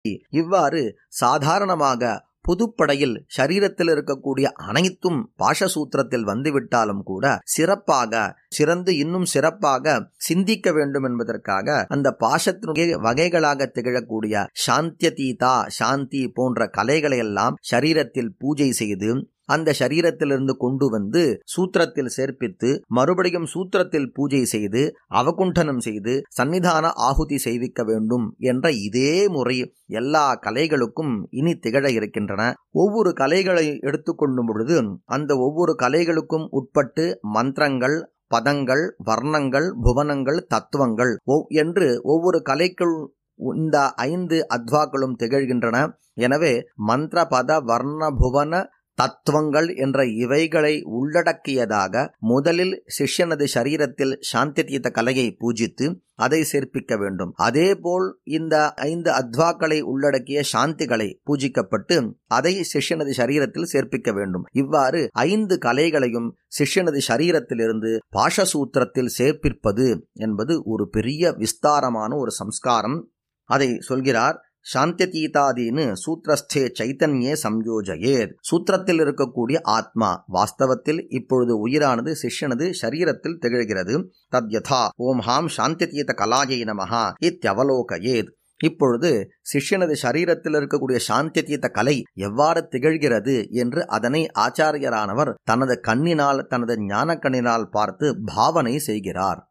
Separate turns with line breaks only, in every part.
இவ்வாறு சாதாரணமாக புதுப்படையில் சரீரத்தில் இருக்கக்கூடிய அனைத்தும் பாஷசூத்திரத்தில் வந்துவிட்டாலும் கூட சிறப்பாக சிறந்து இன்னும் சிறப்பாக சிந்திக்க வேண்டும் என்பதற்காக அந்த பாஷத்தினுடைய வகைகளாக திகழக்கூடிய சாந்தியதீதா சாந்தி போன்ற கலைகளை எல்லாம் சரீரத்தில் பூஜை செய்து அந்த சரீரத்திலிருந்து கொண்டு வந்து சூத்திரத்தில் சேர்ப்பித்து மறுபடியும் சூத்திரத்தில் பூஜை செய்து அவகுண்டனம் செய்து சன்னிதான ஆகுதி செய்விக்க வேண்டும் என்ற இதே முறை எல்லா கலைகளுக்கும் இனி திகழ இருக்கின்றன ஒவ்வொரு கலைகளை எடுத்துக்கொள்ளும் பொழுது அந்த ஒவ்வொரு கலைகளுக்கும் உட்பட்டு மந்திரங்கள் பதங்கள் வர்ணங்கள் புவனங்கள் தத்துவங்கள் என்று ஒவ்வொரு கலைக்குள் இந்த ஐந்து அத்வாக்களும் திகழ்கின்றன எனவே மந்திர பத வர்ண புவன தத்துவங்கள் என்ற இவைகளை உள்ளடக்கியதாக முதலில் சிஷ்யனது சரீரத்தில் சாந்திதீத கலையை பூஜித்து அதை சேர்ப்பிக்க வேண்டும் அதேபோல் இந்த ஐந்து அத்வாக்களை உள்ளடக்கிய சாந்திகளை பூஜிக்கப்பட்டு அதை சிஷ்யனது சரீரத்தில் சேர்ப்பிக்க வேண்டும் இவ்வாறு ஐந்து கலைகளையும் சிஷ்யனது சரீரத்திலிருந்து பாஷசூத்திரத்தில் சேர்ப்பிப்பது என்பது ஒரு பெரிய விஸ்தாரமான ஒரு சம்ஸ்காரம் அதை சொல்கிறார் சாந்தியதீதாதீனு சூத்திரஸ்தே சைத்தன்யே சம்யோஜயேத் சூத்திரத்தில் இருக்கக்கூடிய ஆத்மா வாஸ்தவத்தில் இப்பொழுது உயிரானது சிஷ்யனது சரீரத்தில் திகழ்கிறது தத்யதா ஓம் ஹாம் சாந்தியதீத கலாயை நமஹா இத்தியவலோகயேத் இப்பொழுது சிஷ்யனது சரீரத்தில் இருக்கக்கூடிய சாந்தியதீத கலை எவ்வாறு திகழ்கிறது என்று அதனை ஆச்சாரியரானவர் தனது கண்ணினால் தனது ஞான கண்ணினால் பார்த்து பாவனை செய்கிறார்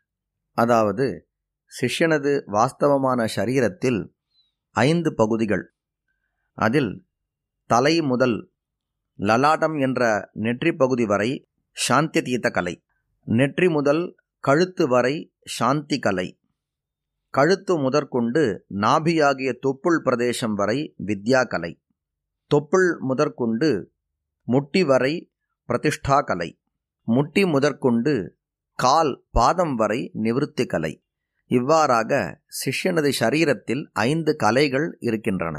அதாவது சிஷ்யனது வாஸ்தவமான சரீரத்தில் ஐந்து பகுதிகள் அதில் தலை முதல் லலாட்டம் என்ற நெற்றி பகுதி வரை சாந்தியதீத கலை நெற்றி முதல் கழுத்து வரை சாந்தி கலை கழுத்து முதற்கொண்டு நாபியாகிய தொப்புள் பிரதேசம் வரை வித்யா கலை தொப்புள் முதற்கொண்டு முட்டி வரை பிரதிஷ்டா கலை முட்டி முதற்கொண்டு கால் பாதம் வரை நிவிருத்தி கலை இவ்வாறாக சிஷ்யனது சரீரத்தில் ஐந்து கலைகள் இருக்கின்றன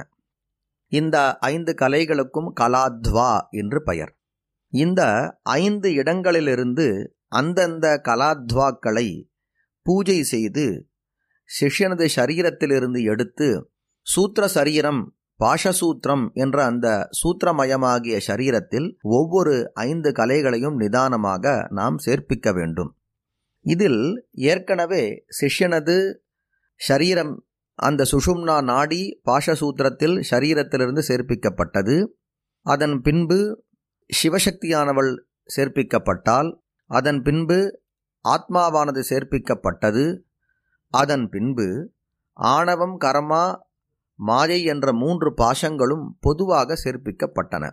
இந்த ஐந்து கலைகளுக்கும் கலாத்வா என்று பெயர் இந்த ஐந்து இடங்களிலிருந்து அந்தந்த கலாத்வாக்களை பூஜை செய்து சிஷ்யனது சரீரத்திலிருந்து எடுத்து சூத்திர சரீரம் பாஷசூத்திரம் என்ற அந்த சூத்திரமயமாகிய சரீரத்தில் ஒவ்வொரு ஐந்து கலைகளையும் நிதானமாக நாம் சேர்ப்பிக்க வேண்டும் இதில் ஏற்கனவே சிஷ்யனது ஷரீரம் அந்த சுஷும்னா நாடி பாஷசூத்திரத்தில் ஷரீரத்திலிருந்து சேர்ப்பிக்கப்பட்டது அதன் பின்பு சிவசக்தியானவள் சேர்ப்பிக்கப்பட்டால் அதன் பின்பு ஆத்மாவானது சேர்ப்பிக்கப்பட்டது அதன் பின்பு ஆணவம் கர்மா மாயை என்ற மூன்று பாஷங்களும் பொதுவாக சேர்ப்பிக்கப்பட்டன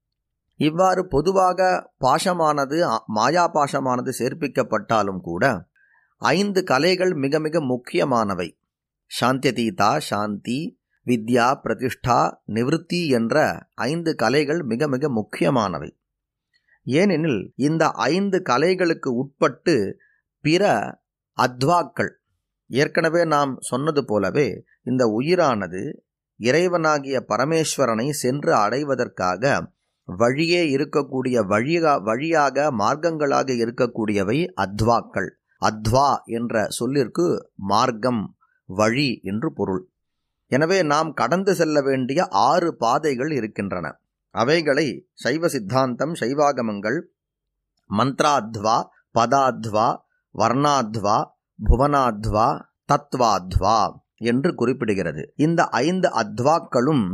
இவ்வாறு பொதுவாக பாஷமானது மாயா பாஷமானது சேர்ப்பிக்கப்பட்டாலும் கூட ஐந்து கலைகள் மிக மிக முக்கியமானவை சாந்தியதீதா சாந்தி வித்யா பிரதிஷ்டா நிவிருத்தி என்ற ஐந்து கலைகள் மிக மிக முக்கியமானவை ஏனெனில் இந்த ஐந்து கலைகளுக்கு உட்பட்டு பிற அத்வாக்கள் ஏற்கனவே நாம் சொன்னது போலவே இந்த உயிரானது இறைவனாகிய பரமேஸ்வரனை சென்று அடைவதற்காக வழியே இருக்கக்கூடிய வழியா வழியாக மார்க்கங்களாக இருக்கக்கூடியவை அத்வாக்கள் அத்வா என்ற சொல்லிற்கு மார்க்கம் வழி என்று பொருள் எனவே நாம் கடந்து செல்ல வேண்டிய ஆறு பாதைகள் இருக்கின்றன அவைகளை சைவ சித்தாந்தம் சைவாகமங்கள் மந்த்ராத்வா பதாத்வா வர்ணாத்வா புவனாத்வா தத்வாத்வா என்று குறிப்பிடுகிறது இந்த ஐந்து அத்வாக்களும்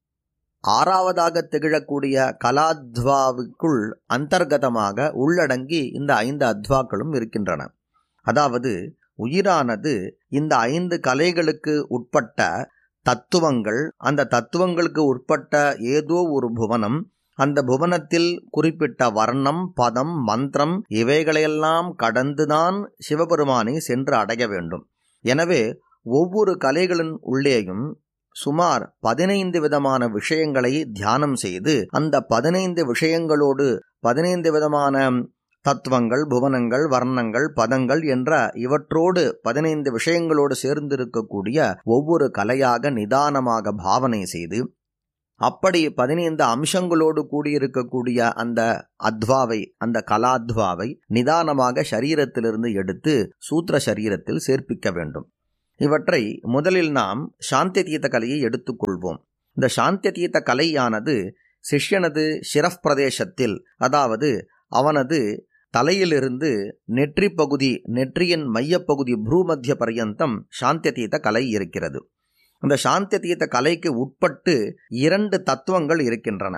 ஆறாவதாக திகழக்கூடிய கலாத்வாவுக்குள் அந்தர்கதமாக உள்ளடங்கி இந்த ஐந்து அத்வாக்களும் இருக்கின்றன அதாவது உயிரானது இந்த ஐந்து கலைகளுக்கு உட்பட்ட தத்துவங்கள் அந்த தத்துவங்களுக்கு உட்பட்ட ஏதோ ஒரு புவனம் அந்த புவனத்தில் குறிப்பிட்ட வர்ணம் பதம் மந்திரம் இவைகளையெல்லாம் கடந்துதான் சிவபெருமானை சென்று அடைய வேண்டும் எனவே ஒவ்வொரு கலைகளின் உள்ளேயும் சுமார் பதினைந்து விதமான விஷயங்களை தியானம் செய்து அந்த பதினைந்து விஷயங்களோடு பதினைந்து விதமான தத்துவங்கள் புவனங்கள் வர்ணங்கள் பதங்கள் என்ற இவற்றோடு பதினைந்து விஷயங்களோடு சேர்ந்திருக்கக்கூடிய ஒவ்வொரு கலையாக நிதானமாக பாவனை செய்து அப்படி பதினைந்து அம்சங்களோடு கூடியிருக்கக்கூடிய அந்த அத்வாவை அந்த கலாத்வாவை நிதானமாக சரீரத்திலிருந்து எடுத்து சூத்திர சரீரத்தில் சேர்ப்பிக்க வேண்டும் இவற்றை முதலில் நாம் சாந்தியதீத கலையை எடுத்துக்கொள்வோம் இந்த சாந்தியதீத கலையானது சிஷ்யனது ஷிரஃப் பிரதேசத்தில் அதாவது அவனது தலையிலிருந்து நெற்றி பகுதி நெற்றியின் மையப்பகுதி ப்ரூமத்திய பர்யந்தம் சாந்தியதீத கலை இருக்கிறது அந்த சாந்தியதீத கலைக்கு உட்பட்டு இரண்டு தத்துவங்கள் இருக்கின்றன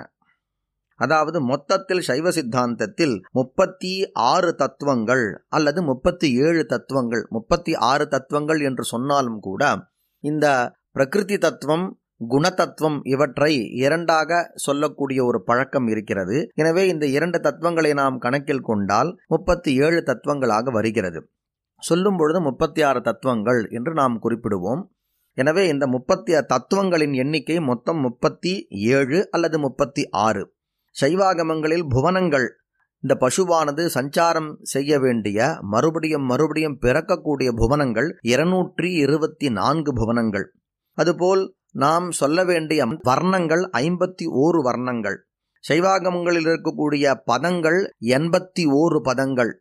அதாவது மொத்தத்தில் சைவ சித்தாந்தத்தில் முப்பத்தி ஆறு தத்துவங்கள் அல்லது முப்பத்தி ஏழு தத்துவங்கள் முப்பத்தி ஆறு தத்துவங்கள் என்று சொன்னாலும் கூட இந்த பிரகிருதி தத்துவம் குணதத்துவம் இவற்றை இரண்டாக சொல்லக்கூடிய ஒரு பழக்கம் இருக்கிறது எனவே இந்த இரண்டு தத்துவங்களை நாம் கணக்கில் கொண்டால் முப்பத்தி ஏழு தத்துவங்களாக வருகிறது சொல்லும் பொழுது முப்பத்தி ஆறு தத்துவங்கள் என்று நாம் குறிப்பிடுவோம் எனவே இந்த முப்பத்தி தத்துவங்களின் எண்ணிக்கை மொத்தம் முப்பத்தி ஏழு அல்லது முப்பத்தி ஆறு சைவாகமங்களில் புவனங்கள் இந்த பசுவானது சஞ்சாரம் செய்ய வேண்டிய மறுபடியும் மறுபடியும் பிறக்கக்கூடிய புவனங்கள் இருநூற்றி இருபத்தி நான்கு புவனங்கள் அதுபோல் நாம் சொல்ல வேண்டிய வர்ணங்கள் ஐம்பத்தி ஓரு வர்ணங்கள் சைவாகமங்களில் இருக்கக்கூடிய பதங்கள் எண்பத்தி ஓரு பதங்கள்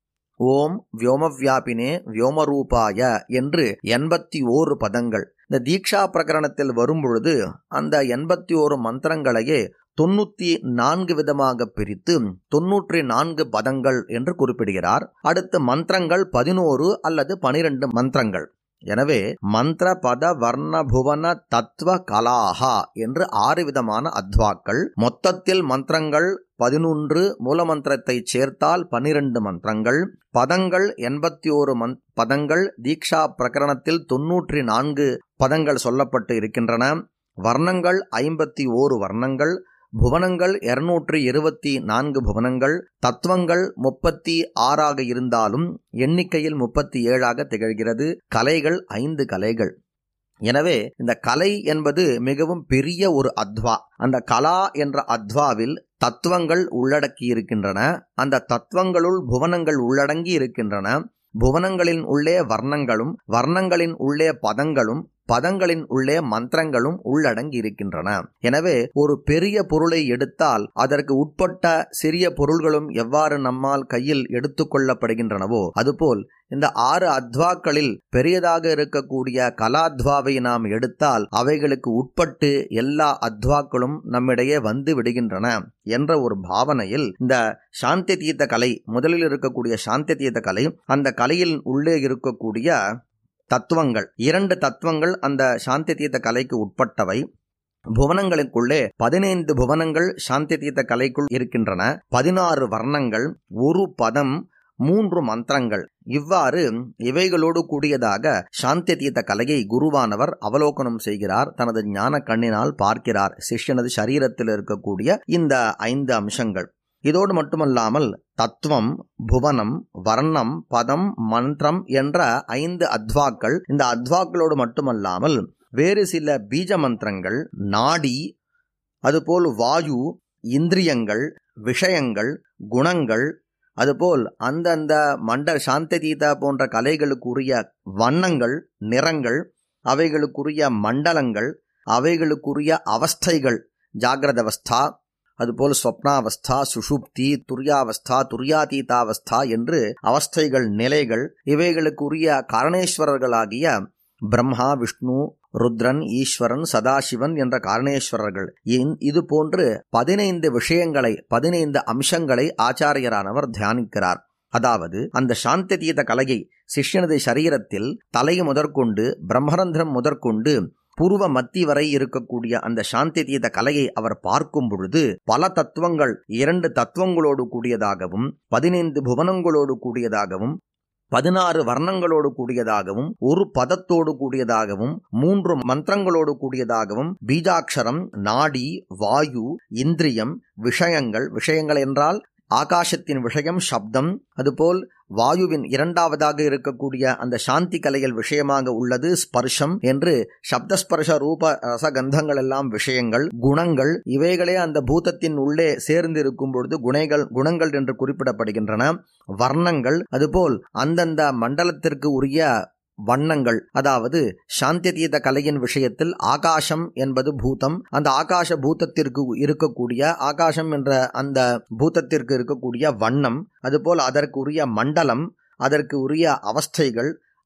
ஓம் வியோமவியாபினே வியோமரூபாய என்று எண்பத்தி ஓரு பதங்கள் இந்த தீக்ஷா பிரகரணத்தில் வரும்பொழுது அந்த எண்பத்தி ஓரு மந்திரங்களையே தொண்ணூத்தி நான்கு விதமாக பிரித்து தொன்னூற்றி நான்கு பதங்கள் என்று குறிப்பிடுகிறார் அடுத்து மந்திரங்கள் பதினோரு அல்லது பனிரெண்டு மந்திரங்கள் எனவே மந்திர பத வர்ண புவன தத்துவ கலாஹா என்று ஆறு விதமான அத்வாக்கள் மொத்தத்தில் மந்திரங்கள் பதினொன்று மூலமந்திரத்தை சேர்த்தால் பனிரெண்டு மந்திரங்கள் பதங்கள் எண்பத்தி ஓரு மந் பதங்கள் தீக்ஷா பிரகரணத்தில் தொன்னூற்றி நான்கு பதங்கள் சொல்லப்பட்டு இருக்கின்றன வர்ணங்கள் ஐம்பத்தி ஓரு வர்ணங்கள் புவனங்கள் இருநூற்றி இருபத்தி நான்கு புவனங்கள் தத்துவங்கள் முப்பத்தி ஆறாக இருந்தாலும் எண்ணிக்கையில் முப்பத்தி ஏழாக திகழ்கிறது கலைகள் ஐந்து கலைகள் எனவே இந்த கலை என்பது மிகவும் பெரிய ஒரு அத்வா அந்த கலா என்ற அத்வாவில் தத்துவங்கள் உள்ளடக்கி இருக்கின்றன அந்த தத்துவங்களுள் புவனங்கள் உள்ளடங்கி இருக்கின்றன புவனங்களின் உள்ளே வர்ணங்களும் வர்ணங்களின் உள்ளே பதங்களும் பதங்களின் உள்ளே மந்திரங்களும் உள்ளடங்கி இருக்கின்றன எனவே ஒரு பெரிய பொருளை எடுத்தால் அதற்கு உட்பட்ட சிறிய பொருள்களும் எவ்வாறு நம்மால் கையில் எடுத்துக்கொள்ளப்படுகின்றனவோ அதுபோல் இந்த ஆறு அத்வாக்களில் பெரியதாக இருக்கக்கூடிய கலாத்வாவை நாம் எடுத்தால் அவைகளுக்கு உட்பட்டு எல்லா அத்வாக்களும் நம்மிடையே வந்து விடுகின்றன என்ற ஒரு பாவனையில் இந்த சாந்தி தீர்த்த கலை முதலில் இருக்கக்கூடிய சாந்தி தீர்த்த கலை அந்த கலையில் உள்ளே இருக்கக்கூடிய தத்துவங்கள் இரண்டு தத்துவங்கள் அந்த சாந்தி தீர்த்த கலைக்கு உட்பட்டவை புவனங்களுக்குள்ளே பதினைந்து புவனங்கள் சாந்தி தீர்த்த கலைக்குள் இருக்கின்றன பதினாறு வர்ணங்கள் ஒரு பதம் மூன்று மந்திரங்கள் இவ்வாறு இவைகளோடு கூடியதாக சாந்தி தீர்த்த கலையை குருவானவர் அவலோகனம் செய்கிறார் தனது ஞான கண்ணினால் பார்க்கிறார் சிஷ்யனது சரீரத்தில் இருக்கக்கூடிய இந்த ஐந்து அம்சங்கள் இதோடு மட்டுமல்லாமல் தத்துவம் புவனம் வர்ணம் பதம் மந்திரம் என்ற ஐந்து அத்வாக்கள் இந்த அத்வாக்களோடு மட்டுமல்லாமல் வேறு சில பீஜ மந்திரங்கள் நாடி அதுபோல் வாயு இந்திரியங்கள் விஷயங்கள் குணங்கள் அதுபோல் அந்தந்த மண்ட சாந்ததீதா போன்ற கலைகளுக்குரிய வண்ணங்கள் நிறங்கள் அவைகளுக்குரிய மண்டலங்கள் அவைகளுக்குரிய அவஸ்தைகள் ஜாகிரத அவஸ்தா அதுபோல் ஸ்வப்னாவஸ்தா சுஷுப்தி துரியாவஸ்தா துரியாதீதாவஸ்தா என்று அவஸ்தைகள் நிலைகள் இவைகளுக்குரிய காரணேஸ்வரர்களாகிய பிரம்மா விஷ்ணு ருத்ரன் ஈஸ்வரன் சதாசிவன் என்ற காரணேஸ்வரர்கள் இது போன்று பதினைந்து விஷயங்களை பதினைந்து அம்சங்களை ஆச்சாரியரானவர் தியானிக்கிறார் அதாவது அந்த சாந்ததீத கலையை சிஷ்யனது சரீரத்தில் தலை முதற்கொண்டு பிரம்மரந்திரம் முதற்கொண்டு பூர்வ மத்தி வரை இருக்கக்கூடிய அந்த சாந்தி தீத கலையை அவர் பார்க்கும் பொழுது பல தத்துவங்கள் இரண்டு தத்துவங்களோடு கூடியதாகவும் பதினைந்து புவனங்களோடு கூடியதாகவும் பதினாறு வர்ணங்களோடு கூடியதாகவும் ஒரு பதத்தோடு கூடியதாகவும் மூன்று மந்திரங்களோடு கூடியதாகவும் பீஜாட்சரம் நாடி வாயு இந்திரியம் விஷயங்கள் விஷயங்கள் என்றால் ஆகாசத்தின் விஷயம் சப்தம் அதுபோல் வாயுவின் இரண்டாவதாக இருக்கக்கூடிய அந்த சாந்தி கலைகள் விஷயமாக உள்ளது ஸ்பர்ஷம் என்று சப்தஸ்பர்ஷ ரூப ரசகந்தங்கள் எல்லாம் விஷயங்கள் குணங்கள் இவைகளே அந்த பூதத்தின் உள்ளே சேர்ந்து இருக்கும் பொழுது குணைகள் குணங்கள் என்று குறிப்பிடப்படுகின்றன வர்ணங்கள் அதுபோல் அந்தந்த மண்டலத்திற்கு உரிய வண்ணங்கள் அதாவது சாந்தியதீத கலையின் விஷயத்தில் ஆகாசம் என்பது பூதம் அந்த ஆகாச பூதத்திற்கு இருக்கக்கூடிய ஆகாசம் என்ற அந்த பூதத்திற்கு இருக்கக்கூடிய வண்ணம் அதுபோல் அதற்கு உரிய மண்டலம் அதற்கு உரிய அவஸ்தைகள்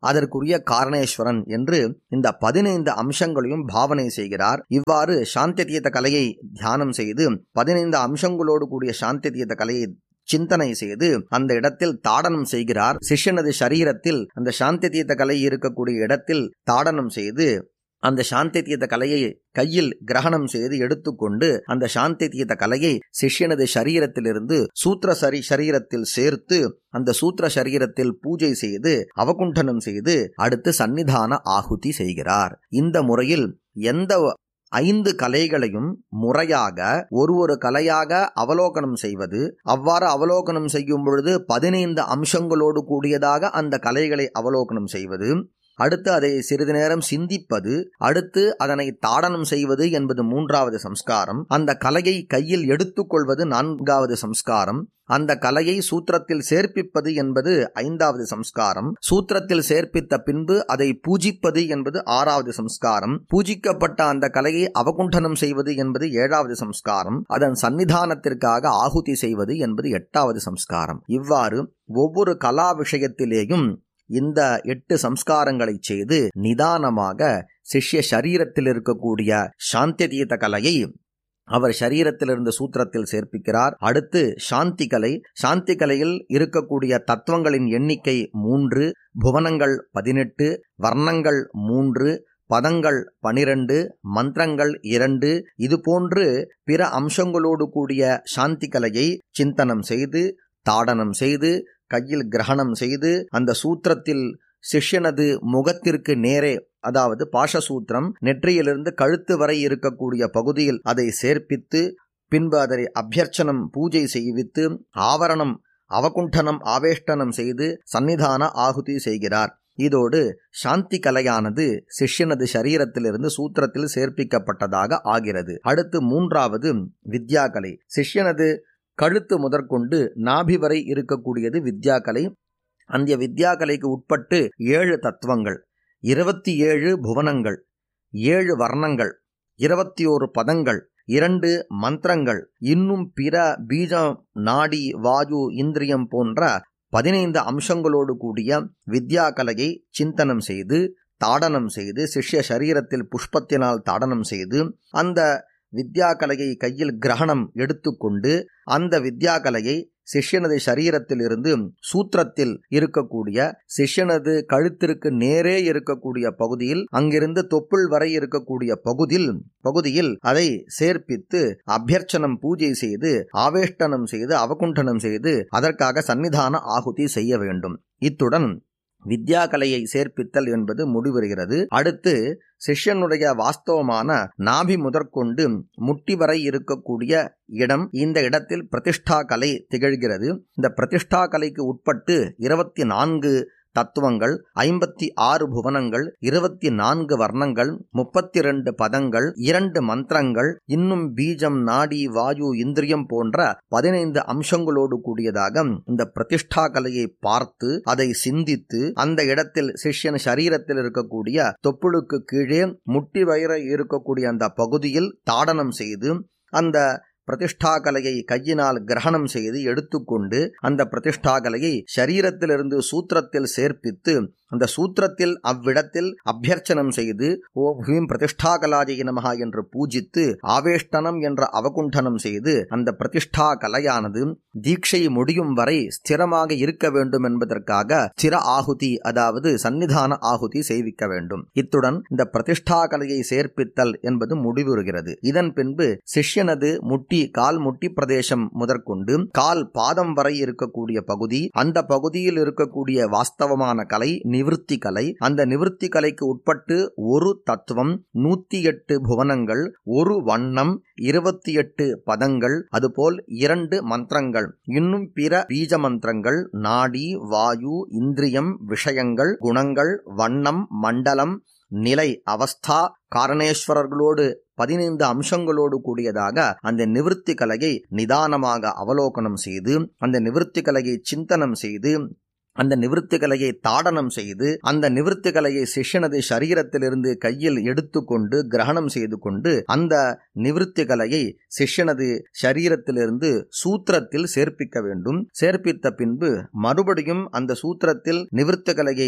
அதற்குரிய காரணேஸ்வரன் என்று இந்த பதினைந்து அம்சங்களையும் பாவனை செய்கிறார் இவ்வாறு சாந்தி தீர்த்த கலையை தியானம் செய்து பதினைந்து அம்சங்களோடு கூடிய சாந்தி தீர்த்த கலையை சிந்தனை செய்து அந்த இடத்தில் தாடனம் செய்கிறார் சிஷ்யனது சரீரத்தில் அந்த சாந்தி தீர்த்த கலை இருக்கக்கூடிய இடத்தில் தாடனம் செய்து அந்த சாந்தி தீர்த்த கலையை கையில் கிரகணம் செய்து எடுத்துக்கொண்டு அந்த சாந்தி தீர்த்த கலையை சிஷ்யனது சரீரத்திலிருந்து சூத்திர சரி சரீரத்தில் சேர்த்து அந்த சூத்திர சரீரத்தில் பூஜை செய்து அவகுண்டனம் செய்து அடுத்து சன்னிதான ஆகுதி செய்கிறார் இந்த முறையில் எந்த ஐந்து கலைகளையும் முறையாக ஒரு ஒரு கலையாக அவலோகனம் செய்வது அவ்வாறு அவலோகனம் செய்யும் பொழுது பதினைந்து அம்சங்களோடு கூடியதாக அந்த கலைகளை அவலோகனம் செய்வது அடுத்து அதை சிறிது நேரம் சிந்திப்பது அடுத்து அதனை தாடனம் செய்வது என்பது மூன்றாவது சம்ஸ்காரம் அந்த கலையை கையில் எடுத்துக்கொள்வது நான்காவது சம்ஸ்காரம் அந்த கலையை சூத்திரத்தில் சேர்ப்பிப்பது என்பது ஐந்தாவது சம்ஸ்காரம் சூத்திரத்தில் சேர்ப்பித்த பின்பு அதை பூஜிப்பது என்பது ஆறாவது சம்ஸ்காரம் பூஜிக்கப்பட்ட அந்த கலையை அவகுண்டனம் செய்வது என்பது ஏழாவது சம்ஸ்காரம் அதன் சன்னிதானத்திற்காக ஆகுதி செய்வது என்பது எட்டாவது சம்ஸ்காரம் இவ்வாறு ஒவ்வொரு கலா விஷயத்திலேயும் இந்த எட்டு சம்ஸ்காரங்களை செய்து நிதானமாக சிஷ்ய சரீரத்தில் இருக்கக்கூடிய சாந்தி தீர்த்த கலையை அவர் சரீரத்திலிருந்து சூத்திரத்தில் சேர்ப்பிக்கிறார் அடுத்து சாந்தி கலை சாந்தி கலையில் இருக்கக்கூடிய தத்துவங்களின் எண்ணிக்கை மூன்று புவனங்கள் பதினெட்டு வர்ணங்கள் மூன்று பதங்கள் பனிரெண்டு மந்திரங்கள் இரண்டு இது போன்று பிற அம்சங்களோடு கூடிய சாந்தி கலையை சிந்தனம் செய்து தாடனம் செய்து கையில் கிரகணம் செய்து அந்த சூத்திரத்தில் சிஷ்யனது முகத்திற்கு நேரே அதாவது பாஷசூத்திரம் நெற்றியிலிருந்து கழுத்து வரை இருக்கக்கூடிய பகுதியில் அதை சேர்ப்பித்து பின்பு அதனை அபியர்ச்சனம் பூஜை செய்வித்து ஆவரணம் அவகுண்டனம் ஆவேஷ்டனம் செய்து சன்னிதான ஆகுதி செய்கிறார் இதோடு சாந்தி கலையானது சிஷ்யனது சரீரத்திலிருந்து சூத்திரத்தில் சேர்ப்பிக்கப்பட்டதாக ஆகிறது அடுத்து மூன்றாவது வித்யாகலை சிஷ்யனது கழுத்து முதற்கொண்டு நாபி வரை இருக்கக்கூடியது வித்யாகலை அந்த வித்யாகலைக்கு உட்பட்டு ஏழு தத்துவங்கள் இருபத்தி ஏழு புவனங்கள் ஏழு வர்ணங்கள் இருபத்தி ஓரு பதங்கள் இரண்டு மந்திரங்கள் இன்னும் பிற பீஜம் நாடி வாயு இந்திரியம் போன்ற பதினைந்து அம்சங்களோடு கூடிய வித்யாகலையை சிந்தனம் செய்து தாடனம் செய்து சிஷ்ய சரீரத்தில் புஷ்பத்தினால் தாடனம் செய்து அந்த வித்யாகலையை கையில் கிரகணம் எடுத்துக்கொண்டு அந்த வித்யாகலையை சிஷ்யனது சரீரத்தில் இருந்து சூத்திரத்தில் இருக்கக்கூடிய சிஷ்யனது கழுத்திற்கு நேரே இருக்கக்கூடிய பகுதியில் அங்கிருந்து தொப்புள் வரை இருக்கக்கூடிய பகுதியில் பகுதியில் அதை சேர்ப்பித்து அபியர்ச்சனம் பூஜை செய்து ஆவேஷ்டனம் செய்து அவகுண்டனம் செய்து அதற்காக சன்னிதான ஆகுதி செய்ய வேண்டும் இத்துடன் வித்யாகலையை சேர்ப்பித்தல் என்பது முடிவருகிறது அடுத்து சிஷ்யனுடைய வாஸ்தவமான நாபி முதற்கொண்டு முட்டி வரை இருக்கக்கூடிய இடம் இந்த இடத்தில் பிரதிஷ்டா கலை திகழ்கிறது இந்த பிரதிஷ்டா கலைக்கு உட்பட்டு இருபத்தி நான்கு தத்துவங்கள் ஐம்பத்தி ஆறு புவனங்கள் இருபத்தி நான்கு வர்ணங்கள் முப்பத்தி இரண்டு பதங்கள் இரண்டு மந்திரங்கள் இன்னும் பீஜம் நாடி வாயு இந்திரியம் போன்ற பதினைந்து அம்சங்களோடு கூடியதாக இந்த பிரதிஷ்டா கலையை பார்த்து அதை சிந்தித்து அந்த இடத்தில் சிஷ்யன் சரீரத்தில் இருக்கக்கூடிய தொப்புளுக்கு கீழே முட்டி வயிற இருக்கக்கூடிய அந்த பகுதியில் தாடனம் செய்து அந்த பிரதிஷ்டாகலையை கையினால் கிரகணம் செய்து எடுத்துக்கொண்டு அந்த பிரதிஷ்டாகலையை சரீரத்திலிருந்து சூத்திரத்தில் சேர்ப்பித்து அந்த சூத்திரத்தில் அவ்விடத்தில் அபியர்ச்சனம் செய்து ஓ ஹீம் பிரதிஷ்டாகலாஜய நமகா என்று பூஜித்து ஆவேஷ்டனம் என்ற அவகுண்டனம் செய்து அந்த பிரதிஷ்டா கலையானது தீட்சை முடியும் வரை ஸ்திரமாக இருக்க வேண்டும் என்பதற்காக ஸ்திர ஆகுதி அதாவது சன்னிதான ஆகுதி செய்விக்க வேண்டும் இத்துடன் இந்த பிரதிஷ்டா கலையை சேர்ப்பித்தல் என்பது முடிவுறுகிறது இதன் பின்பு சிஷ்யனது முட்டி கால் முட்டி பிரதேசம் முதற்கொண்டு கால் பாதம் வரை இருக்கக்கூடிய பகுதி அந்த பகுதியில் இருக்கக்கூடிய வாஸ்தவமான கலை நிவிருத்தி கலை அந்த நிவிருத்தி கலைக்கு உட்பட்டு ஒரு தத்துவம் நூத்தி எட்டு புவனங்கள் ஒரு வண்ணம் இருபத்தி எட்டு பதங்கள் அதுபோல் இரண்டு மந்திரங்கள் இன்னும் பிற பீஜ மந்திரங்கள் நாடி வாயு இந்திரியம் விஷயங்கள் குணங்கள் வண்ணம் மண்டலம் நிலை அவஸ்தா காரணேஸ்வரர்களோடு பதினைந்து அம்சங்களோடு கூடியதாக அந்த நிவிருத்தி கலையை நிதானமாக அவலோகனம் செய்து அந்த நிவிருத்தி கலையை சிந்தனம் செய்து அந்த நிவிருத்தி கலையை தாடனம் செய்து அந்த நிவிருத்தி கலையை சிஷ்யனது சரீரத்திலிருந்து கையில் எடுத்துக்கொண்டு கிரகணம் செய்து கொண்டு அந்த நிவிருத்தி கலையை சிஷ்யனது சரீரத்திலிருந்து சூத்திரத்தில் சேர்ப்பிக்க வேண்டும் சேர்ப்பித்த பின்பு மறுபடியும் அந்த சூத்திரத்தில் நிவிருத்தி கலையை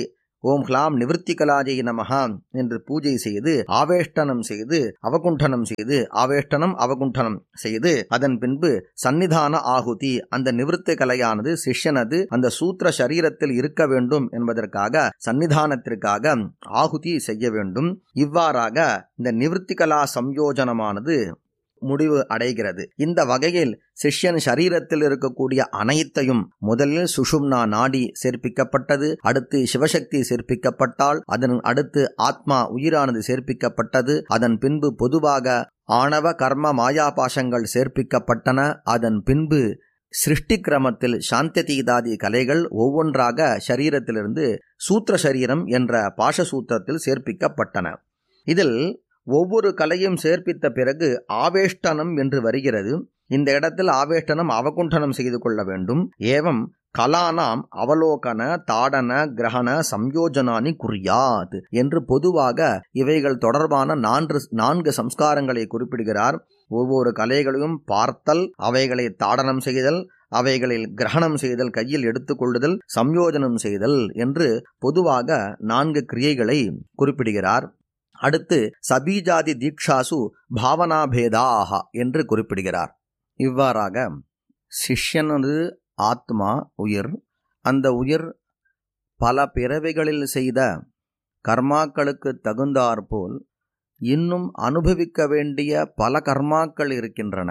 ஓம் ஹ்லாம் நிவர்த்தி கலாஜை நமஹா என்று பூஜை செய்து ஆவேஷ்டனம் செய்து அவகுண்டனம் செய்து ஆவேஷ்டனம் அவகுண்டனம் செய்து அதன் பின்பு சன்னிதான ஆகுதி அந்த நிவர்த்தி கலையானது சிஷ்யனது அந்த சூத்திர சரீரத்தில் இருக்க வேண்டும் என்பதற்காக சன்னிதானத்திற்காக ஆகுதி செய்ய வேண்டும் இவ்வாறாக இந்த நிவர்த்தி கலா சம்யோஜனமானது முடிவு அடைகிறது இந்த வகையில் சிஷ்யன் சரீரத்தில் இருக்கக்கூடிய அனைத்தையும் முதலில் சுஷும்னா நாடி சேர்ப்பிக்கப்பட்டது அடுத்து சிவசக்தி சேர்ப்பிக்கப்பட்டால் அதன் அடுத்து ஆத்மா உயிரானது சேர்ப்பிக்கப்பட்டது அதன் பின்பு பொதுவாக ஆணவ கர்ம மாயாபாசங்கள் சேர்ப்பிக்கப்பட்டன அதன் பின்பு சிருஷ்டி கிரமத்தில் சாந்ததீதாதி கலைகள் ஒவ்வொன்றாக சரீரத்திலிருந்து சூத்திர சரீரம் என்ற பாஷசூத்திரத்தில் சேர்ப்பிக்கப்பட்டன இதில் ஒவ்வொரு கலையும் சேர்ப்பித்த பிறகு ஆவேஷ்டனம் என்று வருகிறது இந்த இடத்தில் ஆவேஷ்டனம் அவகுண்டனம் செய்து கொள்ள வேண்டும் ஏவம் கலானாம் அவலோகன தாடன கிரகண சம்யோஜனானி குறியாத் என்று பொதுவாக இவைகள் தொடர்பான நான்கு நான்கு சம்ஸ்காரங்களை குறிப்பிடுகிறார் ஒவ்வொரு கலைகளையும் பார்த்தல் அவைகளை தாடனம் செய்தல் அவைகளில் கிரகணம் செய்தல் கையில் எடுத்துக்கொள்ளுதல் சம்யோஜனம் செய்தல் என்று பொதுவாக நான்கு கிரியைகளை குறிப்பிடுகிறார் அடுத்து சபீஜாதி தீக்ஷாசு பாவனாபேதாக என்று குறிப்பிடுகிறார் இவ்வாறாக சிஷ்யனது ஆத்மா உயிர் அந்த உயிர் பல பிறவைகளில் செய்த கர்மாக்களுக்கு தகுந்தாற்போல் இன்னும் அனுபவிக்க வேண்டிய பல கர்மாக்கள் இருக்கின்றன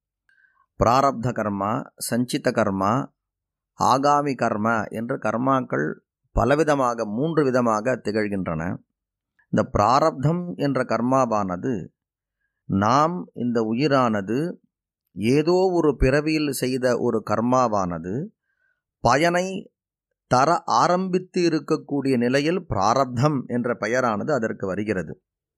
பிராரப்த கர்மா சஞ்சித கர்மா ஆகாமி கர்ம என்ற கர்மாக்கள் பலவிதமாக மூன்று விதமாக திகழ்கின்றன இந்த பிராரப்தம் என்ற கர்மாவானது நாம் இந்த உயிரானது ஏதோ ஒரு பிறவியில் செய்த ஒரு கர்மாவானது பயனை தர ஆரம்பித்து இருக்கக்கூடிய நிலையில் பிராரப்தம் என்ற பெயரானது அதற்கு வருகிறது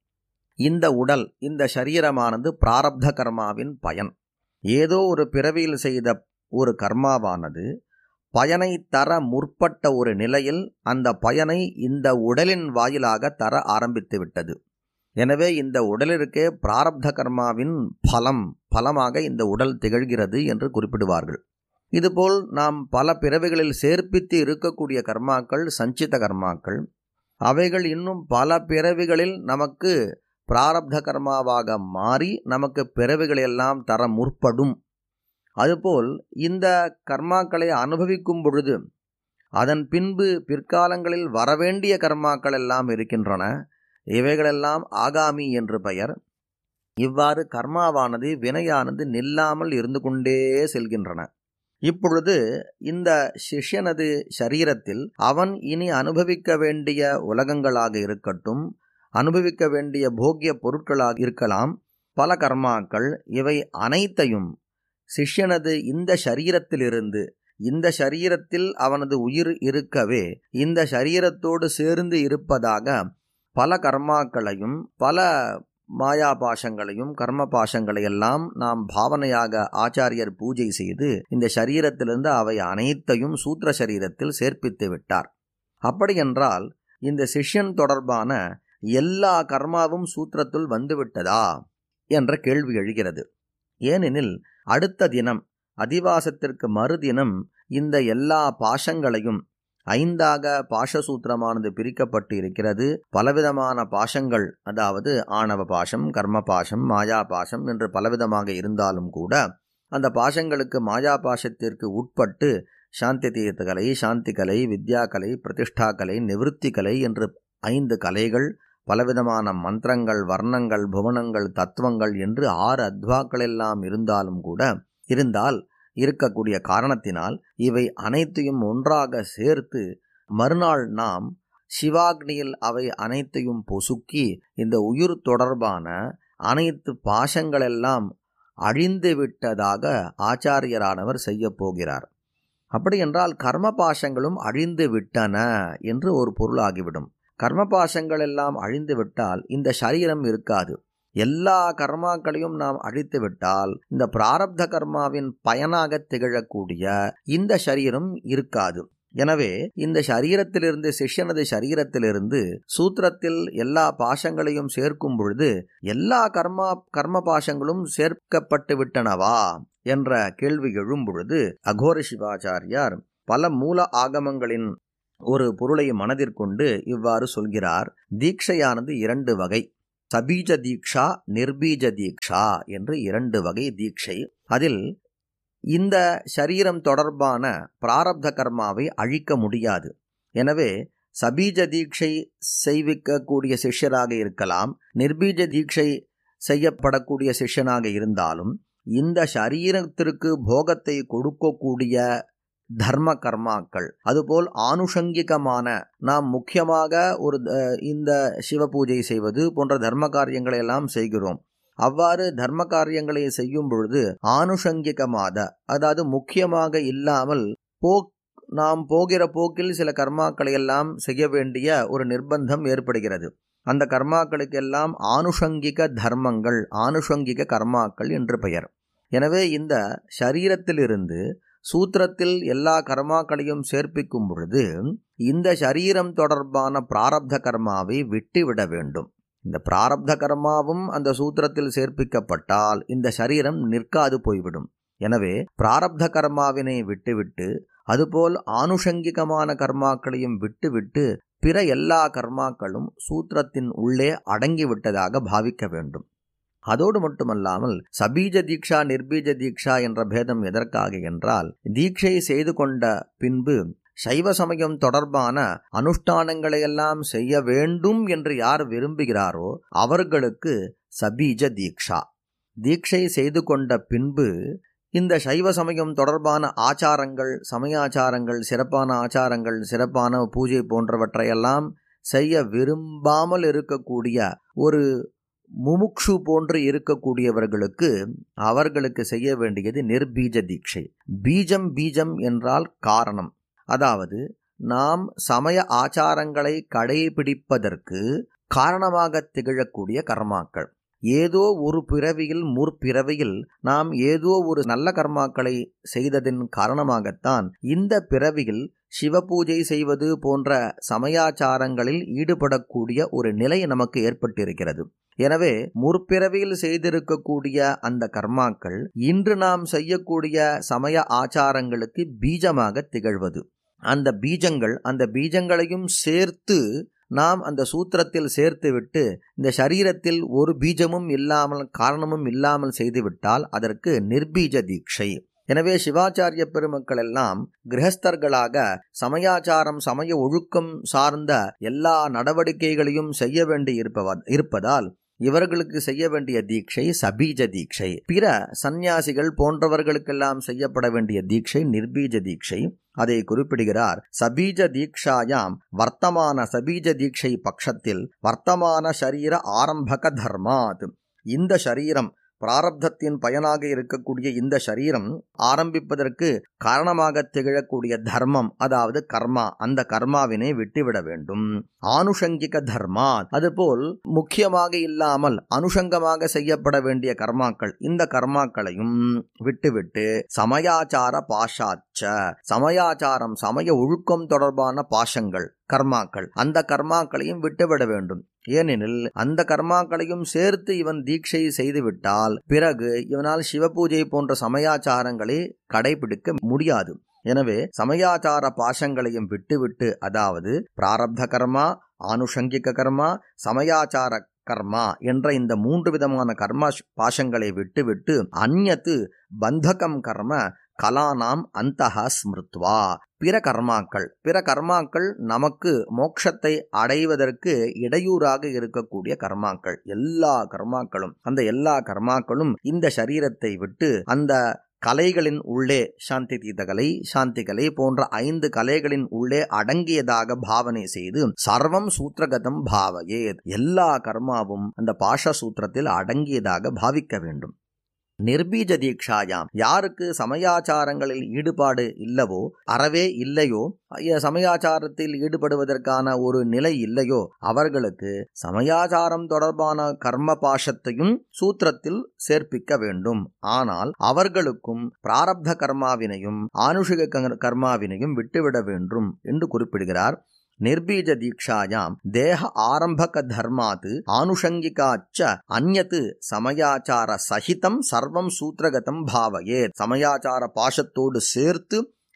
இந்த உடல் இந்த சரீரமானது பிராரப்த கர்மாவின் பயன் ஏதோ ஒரு பிறவியில் செய்த ஒரு கர்மாவானது பயனை தர முற்பட்ட ஒரு நிலையில் அந்த பயனை இந்த உடலின் வாயிலாக தர ஆரம்பித்து விட்டது எனவே இந்த உடலிற்கே பிராரப்த கர்மாவின் பலம் பலமாக இந்த உடல் திகழ்கிறது என்று குறிப்பிடுவார்கள் இதுபோல் நாம் பல பிறவிகளில் சேர்ப்பித்து இருக்கக்கூடிய கர்மாக்கள் சஞ்சித கர்மாக்கள் அவைகள் இன்னும் பல பிறவிகளில் நமக்கு பிராரப்த கர்மாவாக மாறி நமக்கு பிறவிகளெல்லாம் தர முற்படும் அதுபோல் இந்த கர்மாக்களை அனுபவிக்கும் பொழுது அதன் பின்பு பிற்காலங்களில் வரவேண்டிய கர்மாக்கள் எல்லாம் இருக்கின்றன இவைகளெல்லாம் ஆகாமி என்று பெயர் இவ்வாறு கர்மாவானது வினையானது நில்லாமல் இருந்து கொண்டே செல்கின்றன இப்பொழுது இந்த சிஷ்யனது சரீரத்தில் அவன் இனி அனுபவிக்க வேண்டிய உலகங்களாக இருக்கட்டும் அனுபவிக்க வேண்டிய போக்கிய பொருட்களாக இருக்கலாம் பல கர்மாக்கள் இவை அனைத்தையும் சிஷ்யனது இந்த சரீரத்திலிருந்து இந்த சரீரத்தில் அவனது உயிர் இருக்கவே இந்த சரீரத்தோடு சேர்ந்து இருப்பதாக பல கர்மாக்களையும் பல மாயா பாசங்களையும் கர்ம பாசங்களை எல்லாம் நாம் பாவனையாக ஆச்சாரியர் பூஜை செய்து இந்த சரீரத்திலிருந்து அவை அனைத்தையும் சூத்திர சரீரத்தில் சேர்ப்பித்து விட்டார் அப்படியென்றால் இந்த சிஷ்யன் தொடர்பான எல்லா கர்மாவும் சூத்திரத்துள் வந்துவிட்டதா என்ற கேள்வி எழுகிறது ஏனெனில் அடுத்த தினம் அதிவாசத்திற்கு மறுதினம் இந்த எல்லா பாஷங்களையும் ஐந்தாக பாஷசூத்திரமானது பிரிக்கப்பட்டு இருக்கிறது பலவிதமான பாஷங்கள் அதாவது ஆணவ பாஷம் கர்ம பாஷம் மாயா பாஷம் என்று பலவிதமாக இருந்தாலும் கூட அந்த பாஷங்களுக்கு மாயா பாஷத்திற்கு உட்பட்டு சாந்தி தீர்த்த கலை சாந்தி கலை வித்யா கலை பிரதிஷ்டா கலை நிவிருத்தி கலை என்று ஐந்து கலைகள் பலவிதமான மந்திரங்கள் வர்ணங்கள் புவனங்கள் தத்துவங்கள் என்று ஆறு அத்வாக்கள் எல்லாம் இருந்தாலும் கூட இருந்தால் இருக்கக்கூடிய காரணத்தினால் இவை அனைத்தையும் ஒன்றாக சேர்த்து மறுநாள் நாம் சிவாக்னியில் அவை அனைத்தையும் பொசுக்கி இந்த உயிர் தொடர்பான அனைத்து பாசங்களெல்லாம் அழிந்து விட்டதாக ஆச்சாரியரானவர் செய்ய போகிறார் அப்படி என்றால் கர்ம பாசங்களும் அழிந்து விட்டன என்று ஒரு பொருளாகிவிடும் கர்ம பாசங்கள் எல்லாம் அழிந்து விட்டால் இந்த சரீரம் இருக்காது எல்லா கர்மாக்களையும் நாம் அழித்து விட்டால் இந்த பிராரப்த கர்மாவின் பயனாக திகழக்கூடிய இந்த சரீரம் இருக்காது எனவே இந்த சரீரத்திலிருந்து சிஷ்யனது சரீரத்திலிருந்து சூத்திரத்தில் எல்லா பாசங்களையும் சேர்க்கும் பொழுது எல்லா கர்மா கர்ம பாசங்களும் சேர்க்கப்பட்டு விட்டனவா என்ற கேள்வி எழும் பொழுது அகோர சிவாச்சாரியார் பல மூல ஆகமங்களின் ஒரு பொருளை மனதிற்கொண்டு இவ்வாறு சொல்கிறார் தீட்சையானது இரண்டு வகை சபீஜ தீக்ஷா நிர்பீஜ தீக்ஷா என்று இரண்டு வகை தீட்சை அதில் இந்த சரீரம் தொடர்பான பிராரப்த கர்மாவை அழிக்க முடியாது எனவே சபீஜ தீட்சை செய்விக்கக்கூடிய சிஷ்யராக இருக்கலாம் நிர்பீஜ தீட்சை செய்யப்படக்கூடிய சிஷ்யனாக இருந்தாலும் இந்த சரீரத்திற்கு போகத்தை கொடுக்கக்கூடிய தர்ம கர்மாக்கள் அதுபோல் ஆனுஷங்கிகமான நாம் முக்கியமாக ஒரு இந்த சிவ பூஜை செய்வது போன்ற தர்ம காரியங்களை எல்லாம் செய்கிறோம் அவ்வாறு தர்ம காரியங்களை செய்யும் பொழுது ஆனுஷங்கிகமாக அதாவது முக்கியமாக இல்லாமல் போ நாம் போகிற போக்கில் சில கர்மாக்களை எல்லாம் செய்ய வேண்டிய ஒரு நிர்பந்தம் ஏற்படுகிறது அந்த கர்மாக்களுக்கெல்லாம் ஆனுஷங்கிக தர்மங்கள் ஆனுஷங்கிக கர்மாக்கள் என்று பெயர் எனவே இந்த சரீரத்திலிருந்து சூத்திரத்தில் எல்லா கர்மாக்களையும் சேர்ப்பிக்கும் பொழுது இந்த சரீரம் தொடர்பான பிராரப்த கர்மாவை விட்டுவிட வேண்டும் இந்த பிராரப்த கர்மாவும் அந்த சூத்திரத்தில் சேர்ப்பிக்கப்பட்டால் இந்த சரீரம் நிற்காது போய்விடும் எனவே பிராரப்த கர்மாவினை விட்டுவிட்டு அதுபோல் ஆனுஷங்கிகமான கர்மாக்களையும் விட்டுவிட்டு பிற எல்லா கர்மாக்களும் சூத்திரத்தின் உள்ளே அடங்கிவிட்டதாக பாவிக்க வேண்டும் அதோடு மட்டுமல்லாமல் சபீஜ தீக்ஷா நிர்பீஜ தீக்ஷா என்ற பேதம் எதற்காக என்றால் தீட்சை செய்து கொண்ட பின்பு சைவ சமயம் தொடர்பான அனுஷ்டானங்களையெல்லாம் செய்ய வேண்டும் என்று யார் விரும்புகிறாரோ அவர்களுக்கு சபீஜ தீக்ஷா தீட்சை செய்து கொண்ட பின்பு இந்த சைவ சமயம் தொடர்பான ஆச்சாரங்கள் சமயாச்சாரங்கள் சிறப்பான ஆச்சாரங்கள் சிறப்பான பூஜை போன்றவற்றையெல்லாம் செய்ய விரும்பாமல் இருக்கக்கூடிய ஒரு முமுக்ஷு போன்று இருக்கக்கூடியவர்களுக்கு அவர்களுக்கு செய்ய வேண்டியது நிர்பீஜ தீட்சை பீஜம் பீஜம் என்றால் காரணம் அதாவது நாம் சமய ஆச்சாரங்களை கடைபிடிப்பதற்கு காரணமாக திகழக்கூடிய கர்மாக்கள் ஏதோ ஒரு பிறவியில் முற்பிறவியில் நாம் ஏதோ ஒரு நல்ல கர்மாக்களை செய்ததின் காரணமாகத்தான் இந்த பிறவியில் சிவ பூஜை செய்வது போன்ற சமயாச்சாரங்களில் ஈடுபடக்கூடிய ஒரு நிலை நமக்கு ஏற்பட்டிருக்கிறது எனவே முற்பிறவியில் செய்திருக்கக்கூடிய அந்த கர்மாக்கள் இன்று நாம் செய்யக்கூடிய சமய ஆச்சாரங்களுக்கு பீஜமாக திகழ்வது அந்த பீஜங்கள் அந்த பீஜங்களையும் சேர்த்து நாம் அந்த சூத்திரத்தில் சேர்த்துவிட்டு இந்த சரீரத்தில் ஒரு பீஜமும் இல்லாமல் காரணமும் இல்லாமல் செய்துவிட்டால் அதற்கு நிர்பீஜ தீட்சை எனவே சிவாச்சாரிய பெருமக்கள் எல்லாம் கிரகஸ்தர்களாக சமயாச்சாரம் சமய ஒழுக்கம் சார்ந்த எல்லா நடவடிக்கைகளையும் செய்ய வேண்டி இருப்பதால் இவர்களுக்கு செய்ய வேண்டிய தீட்சை சபீஜ தீட்சை பிற சந்நியாசிகள் போன்றவர்களுக்கெல்லாம் செய்யப்பட வேண்டிய தீட்சை நிர்பீஜ தீட்சை அதை குறிப்பிடுகிறார் சபீஜ தீக்ஷாயாம் வர்த்தமான சபீஜ தீட்சை பட்சத்தில் வர்த்தமான சரீர ஆரம்பக தர்மாத் இந்த சரீரம் பிராரப்தத்தின் பயனாக இருக்கக்கூடிய இந்த சரீரம் ஆரம்பிப்பதற்கு காரணமாக திகழக்கூடிய தர்மம் அதாவது கர்மா அந்த கர்மாவினை விட்டுவிட வேண்டும் ஆனுஷங்கிக தர்மா அதுபோல் முக்கியமாக இல்லாமல் அனுஷங்கமாக செய்யப்பட வேண்டிய கர்மாக்கள் இந்த கர்மாக்களையும் விட்டுவிட்டு சமயாச்சார பாஷாச்ச சமயாச்சாரம் சமய ஒழுக்கம் தொடர்பான பாஷங்கள் கர்மாக்கள் அந்த கர்மாக்களையும் விட்டுவிட வேண்டும் ஏனெனில் அந்த கர்மாக்களையும் சேர்த்து இவன் தீட்சை செய்துவிட்டால் பிறகு இவனால் சிவபூஜை போன்ற சமயாச்சாரங்களை கடைபிடிக்க முடியாது எனவே சமயாச்சார பாஷங்களையும் விட்டுவிட்டு அதாவது பிராரப்த கர்மா ஆனுஷங்கிக கர்மா சமயாச்சார கர்மா என்ற இந்த மூன்று விதமான கர்மா பாஷங்களை விட்டுவிட்டு அந்நத்து பந்தகம் கர்ம கலானாம் அந்தஹ ஸ்மிருத்வா பிற கர்மாக்கள் பிற கர்மாக்கள் நமக்கு மோட்சத்தை அடைவதற்கு இடையூறாக இருக்கக்கூடிய கர்மாக்கள் எல்லா கர்மாக்களும் அந்த எல்லா கர்மாக்களும் இந்த சரீரத்தை விட்டு அந்த கலைகளின் உள்ளே சாந்தி தீத கலை சாந்தி கலை போன்ற ஐந்து கலைகளின் உள்ளே அடங்கியதாக பாவனை செய்து சர்வம் சூத்திரகதம் பாவையே எல்லா கர்மாவும் அந்த பாஷ சூத்திரத்தில் அடங்கியதாக பாவிக்க வேண்டும் நிர்பீஜ தீக்ஷாயாம் யாருக்கு சமயாச்சாரங்களில் ஈடுபாடு இல்லவோ அறவே இல்லையோ சமயாச்சாரத்தில் ஈடுபடுவதற்கான ஒரு நிலை இல்லையோ அவர்களுக்கு சமயாச்சாரம் தொடர்பான கர்ம பாஷத்தையும் சூத்திரத்தில் சேர்ப்பிக்க வேண்டும் ஆனால் அவர்களுக்கும் பிராரப்த கர்மாவினையும் ஆனுஷிக கர்மாவினையும் விட்டுவிட வேண்டும் என்று குறிப்பிடுகிறார் நிர்பீஜ தீக்ஷாயாம் தேக ஆரம்பக தர்மாத் ஆனுஷங்கிகாச்ச அந்நத் சமயாச்சார சகிதம் சர்வம் சூத்திரகதம் பாவையே சமயாச்சார பாஷத்தோடு சேர்த்து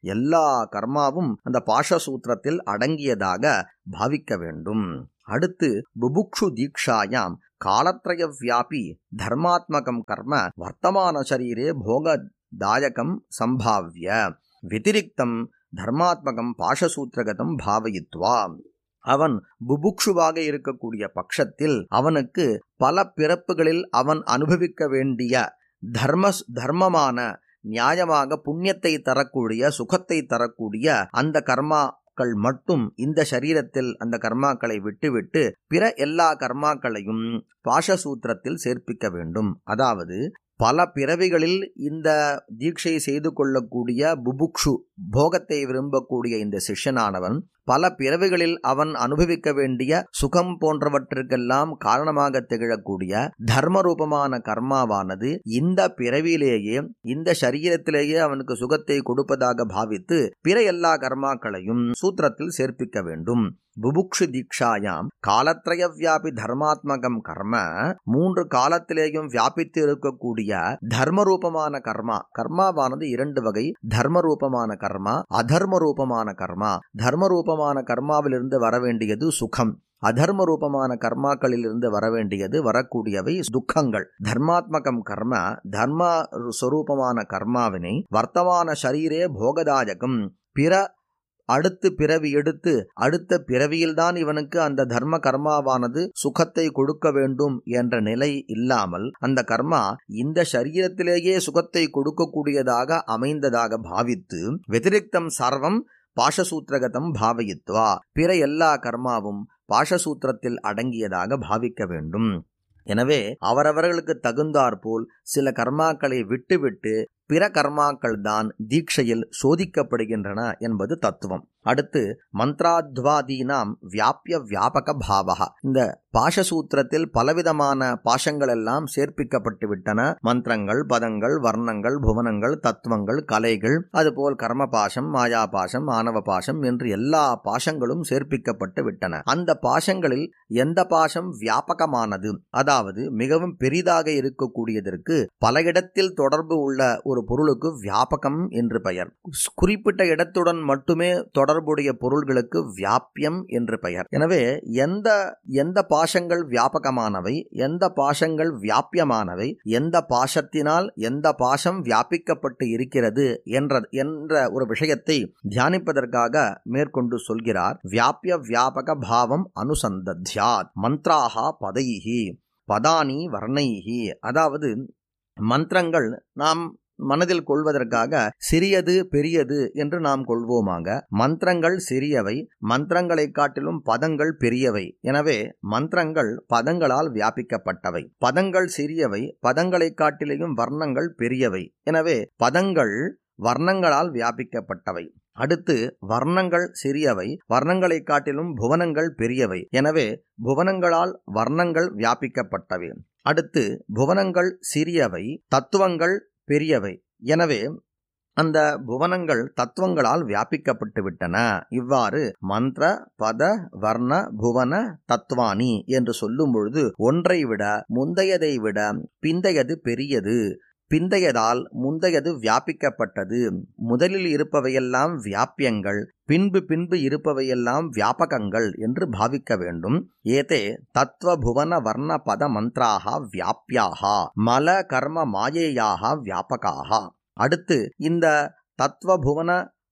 எல்லா கர்மாவும் அந்த பாஷசூத்திரத்தில் அடங்கியதாக பாவிக்க வேண்டும் அடுத்து புபுக்ஷு தீக்ஷாயாம் காலத்ரய வியாபி தர்மாத்மகம் கர்ம வர்த்தமான சரீரே போகதாயகம் சம்பாவிய வெதிரிக்தம் தர்மாத்மகம் பாஷசூத்திரகதம் பாவயித்வா அவன் புபுக்ஷுவாக இருக்கக்கூடிய பட்சத்தில் அவனுக்கு பல பிறப்புகளில் அவன் அனுபவிக்க வேண்டிய தர்ம தர்மமான நியாயமாக புண்ணியத்தை தரக்கூடிய சுகத்தை தரக்கூடிய அந்த கர்மாக்கள் மட்டும் இந்த சரீரத்தில் அந்த கர்மாக்களை விட்டுவிட்டு பிற எல்லா கர்மாக்களையும் பாஷசூத்திரத்தில் சேர்ப்பிக்க வேண்டும் அதாவது பல பிறவிகளில் இந்த தீட்சை செய்து கொள்ளக்கூடிய புபுக்ஷு போகத்தை விரும்பக்கூடிய இந்த சிஷ்யனானவன் பல பிறவிகளில் அவன் அனுபவிக்க வேண்டிய சுகம் போன்றவற்றிற்கெல்லாம் காரணமாக திகழக்கூடிய தர்மரூபமான கர்மாவானது இந்த பிறவியிலேயே இந்த சரீரத்திலேயே அவனுக்கு சுகத்தை கொடுப்பதாக பாவித்து பிற எல்லா கர்மாக்களையும் சூத்திரத்தில் சேர்ப்பிக்க வேண்டும் புபுக்ஷு தீக்ஷாயாம் காலத்ரய வியாபி தர்மாத்மகம் கர்ம மூன்று காலத்திலேயும் வியாபித்து இருக்கக்கூடிய தர்மரூபமான கர்மா கர்மாவானது இரண்டு வகை தர்மரூபமான கர்மா அதர்ம ரூபமான கர்மா தர்மரூபமான கர்மாவிலிருந்து வர வேண்டியது சுகம் அதர்ம ரூபமான கர்மாக்களிலிருந்து வர வேண்டியது வரக்கூடியவை துக்கங்கள் தர்மாத்மகம் கர்ம தர்ம சொரூபமான கர்மாவினை வர்த்தமான சரீரே போகதாயகம் பிற அடுத்து பிறவி எடுத்து அடுத்த பிறவியில்தான் இவனுக்கு அந்த தர்ம கர்மாவானது சுகத்தை கொடுக்க வேண்டும் என்ற நிலை இல்லாமல் அந்த கர்மா இந்த சரீரத்திலேயே சுகத்தை கொடுக்கக்கூடியதாக அமைந்ததாக பாவித்து வெதிரிக்தம் சர்வம் பாஷசூத்திரகதம் பாவயித்வா பிற எல்லா கர்மாவும் பாஷசூத்திரத்தில் அடங்கியதாக பாவிக்க வேண்டும் எனவே அவரவர்களுக்கு தகுந்தாற்போல் சில கர்மாக்களை விட்டுவிட்டு பிற கர்மாக்கள் தான் தீட்சையில் சோதிக்கப்படுகின்றன என்பது தத்துவம் அடுத்து மந்த்ராத்வாதீனாம் வியாபிய வியாபக பாவகா இந்த பாஷசூத்திரத்தில் பலவிதமான பாஷங்கள் எல்லாம் சேர்ப்பிக்கப்பட்டு விட்டன மந்திரங்கள் பதங்கள் வர்ணங்கள் புவனங்கள் தத்துவங்கள் கலைகள் அதுபோல் கர்ம பாஷம் மாயா பாஷம் ஆணவ பாஷம் என்று எல்லா பாஷங்களும் சேர்ப்பிக்கப்பட்டு விட்டன அந்த பாஷங்களில் எந்த பாஷம் வியாபகமானது அதாவது மிகவும் பெரிதாக இருக்கக்கூடியதற்கு பல இடத்தில் தொடர்பு உள்ள ஒரு பொருளுக்கு வியாபகம் என்று பெயர் குறிப்பிட்ட இடத்துடன் மட்டுமே தொடர்புடைய பொருள்களுக்கு வியாபியம் என்று பெயர் எனவே எந்த எந்த பாஷங்கள் வியாபகமானவை எந்த பாஷங்கள் வியாபியமானவை எந்த பாஷத்தினால் எந்த பாஷம் வியாபிக்கப்பட்டு இருக்கிறது என்ற என்ற ஒரு விஷயத்தை தியானிப்பதற்காக மேற்கொண்டு சொல்கிறார் வியாபிய வியாபக பாவம் அனுசந்தத்யாத் மந்த்ராகா பதைஹி பதானி வர்ணைஹி அதாவது மந்திரங்கள் நாம் மனதில் கொள்வதற்காக சிறியது பெரியது என்று நாம் கொள்வோமாக மந்திரங்கள் சிறியவை மந்திரங்களை காட்டிலும் பதங்கள் பெரியவை எனவே மந்திரங்கள் பதங்களால் வியாபிக்கப்பட்டவை பதங்கள் சிறியவை பதங்களை காட்டிலேயும் வர்ணங்கள் பெரியவை எனவே பதங்கள் வர்ணங்களால் வியாபிக்கப்பட்டவை அடுத்து வர்ணங்கள் சிறியவை வர்ணங்களை காட்டிலும் புவனங்கள் பெரியவை எனவே புவனங்களால் வர்ணங்கள் வியாபிக்கப்பட்டவை அடுத்து புவனங்கள் சிறியவை தத்துவங்கள் பெரியவை எனவே அந்த புவனங்கள் தத்துவங்களால் வியாபிக்கப்பட்டு விட்டன இவ்வாறு மந்திர பத வர்ண புவன தத்வானி என்று சொல்லும் பொழுது ஒன்றை விட முந்தையதை விட பிந்தையது பெரியது பிந்தையதால் முந்தையது வியாபிக்கப்பட்டது முதலில் இருப்பவையெல்லாம் வியாபியங்கள் பின்பு பின்பு இருப்பவையெல்லாம் வியாபகங்கள் என்று பாவிக்க வேண்டும் ஏதே தத்துவ புவன வர்ண பத மந்த்ராக வியாபியாக மல கர்ம மாயேயாக வியாபகாக அடுத்து இந்த தத்துவ புவன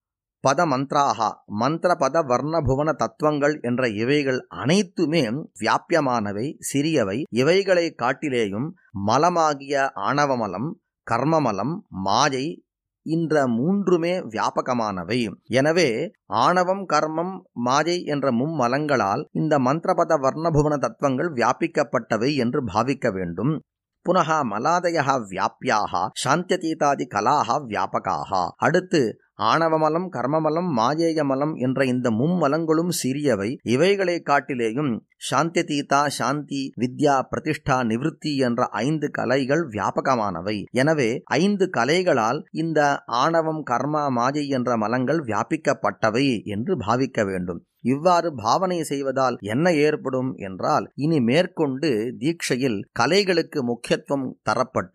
பத மந்த்ராக மந்திர பத வர்ண புவன தத்துவங்கள் என்ற இவைகள் அனைத்துமே வியாபியமானவை சிறியவை இவைகளை காட்டிலேயும் மலமாகிய ஆணவமலம் கர்மமலம் மாயை இந்த மூன்றுமே வியாபகமானவை எனவே ஆணவம் கர்மம் மாயை என்ற மும்மலங்களால் இந்த மந்திரபத வர்ணபுவன தத்துவங்கள் வியாபிக்கப்பட்டவை என்று பாவிக்க வேண்டும் புனக மலாதய வியாபியாக சாந்தியதீதாதி கலாக வியாபகாக அடுத்து ஆணவமலம் கர்மமலம் மாயேயமலம் என்ற இந்த மும்மலங்களும் சிறியவை இவைகளை காட்டிலேயும் சாந்தியதீதா சாந்தி வித்யா பிரதிஷ்டா நிவிருத்தி என்ற ஐந்து கலைகள் வியாபகமானவை எனவே ஐந்து கலைகளால் இந்த ஆணவம் கர்மா மாயை என்ற மலங்கள் வியாபிக்கப்பட்டவை என்று பாவிக்க வேண்டும் இவ்வாறு பாவனை செய்வதால் என்ன ஏற்படும் என்றால் இனி மேற்கொண்டு தீட்சையில் கலைகளுக்கு முக்கியத்துவம் தரப்பட்டு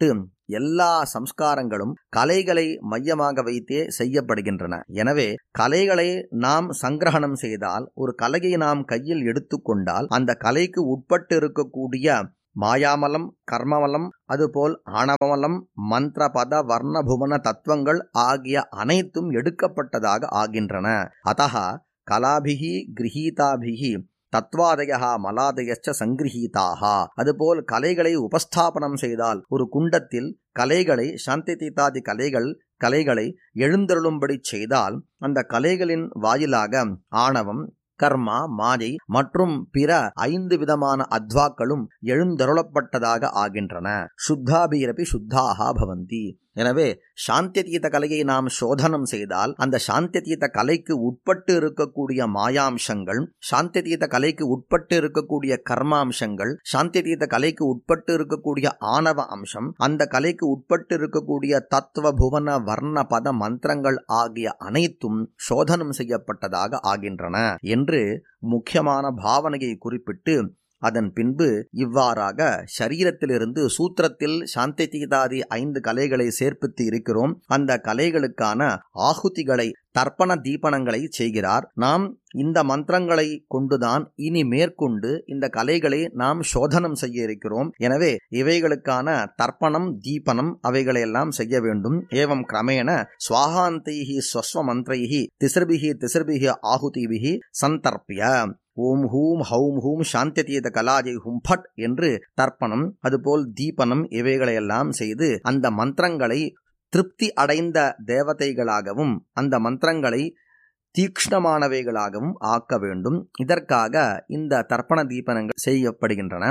எல்லா சம்ஸ்காரங்களும் கலைகளை மையமாக வைத்தே செய்யப்படுகின்றன எனவே கலைகளை நாம் சங்கிரகணம் செய்தால் ஒரு கலையை நாம் கையில் எடுத்துக்கொண்டால் அந்த கலைக்கு உட்பட்டு இருக்கக்கூடிய மாயாமலம் கர்மமலம் அதுபோல் ஆணவமலம் மந்திர பத வர்ண புவன தத்துவங்கள் ஆகிய அனைத்தும் எடுக்கப்பட்டதாக ஆகின்றன அத்தக கலாபிகி கிரகீதாபிகி தத்வாதயா மலாதயச்ச சங்கிரகீதாக அதுபோல் கலைகளை உபஸ்தாபனம் செய்தால் ஒரு குண்டத்தில் கலைகளை சாந்தி தீதாதி கலைகள் கலைகளை எழுந்தருளும்படி செய்தால் அந்த கலைகளின் வாயிலாக ஆணவம் கர்மா மாயை மற்றும் பிற ஐந்து விதமான அத்வாக்களும் எழுந்தருளப்பட்டதாக ஆகின்றன சுத்தாபீரபி சுத்தாக பவந்தி எனவே சாந்தியதீத கலையை நாம் சோதனம் செய்தால் அந்த சாந்தியதீத கலைக்கு உட்பட்டு இருக்கக்கூடிய மாயாம்சங்கள் சாந்தியதீத கலைக்கு உட்பட்டு இருக்கக்கூடிய கர்மாம்சங்கள் சாந்தியதீத கலைக்கு உட்பட்டு இருக்கக்கூடிய ஆணவ அம்சம் அந்த கலைக்கு உட்பட்டு இருக்கக்கூடிய தத்துவ புவன வர்ண பத மந்திரங்கள் ஆகிய அனைத்தும் சோதனம் செய்யப்பட்டதாக ஆகின்றன என்று முக்கியமான பாவனையை குறிப்பிட்டு அதன் பின்பு இவ்வாறாக சரீரத்திலிருந்து சூத்திரத்தில் சாந்தி தீதாதி ஐந்து கலைகளை சேர்ப்பித்து இருக்கிறோம் அந்த கலைகளுக்கான ஆகுதிகளை தர்ப்பண தீபனங்களை செய்கிறார் நாம் இந்த மந்திரங்களை கொண்டுதான் இனி மேற்கொண்டு இந்த கலைகளை நாம் சோதனம் செய்ய இருக்கிறோம் எனவே இவைகளுக்கான தர்ப்பணம் தீபனம் அவைகளையெல்லாம் செய்ய வேண்டும் ஏவம் கிரமேண சுவாகாந்தைஹி ஸ்வஸ்வ மந்திரைஹி திசிர்பிகி திசிர்பிகி ஆகுதிபிகி சந்தர்ப்பிய ஓம் ஹூம் ஹௌம் ஹூம் சாந்தியதீத கலாஜை ஹும் ஃபட் என்று தர்ப்பணம் அதுபோல் தீபனம் இவைகளையெல்லாம் செய்து அந்த மந்திரங்களை திருப்தி அடைந்த தேவதைகளாகவும் அந்த மந்திரங்களை தீக்ஷ்ணமானவைகளாகவும் ஆக்க வேண்டும் இதற்காக இந்த தர்ப்பண தீபனங்கள் செய்யப்படுகின்றன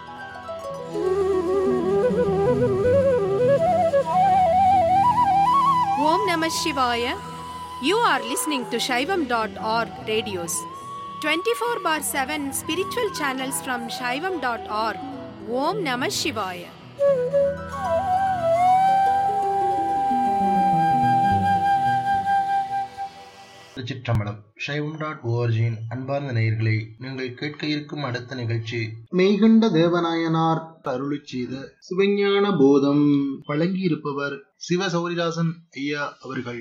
Om Namah Shivaya. You are listening to Shaivam.org radios. 24 bar 7 spiritual channels from Shaivam.org. Om Namah Shivaya.
திருச்சிற்றம்பலம் சைவம் டாட் ஓஆர்ஜியின் அன்பார்ந்த நேயர்களே நீங்கள் கேட்க இருக்கும் அடுத்த நிகழ்ச்சி மெய்கண்ட தேவநாயனார் அருளி செய்த சிவஞான போதம் வழங்கியிருப்பவர் சிவ சௌரிதாசன் ஐயா அவர்கள்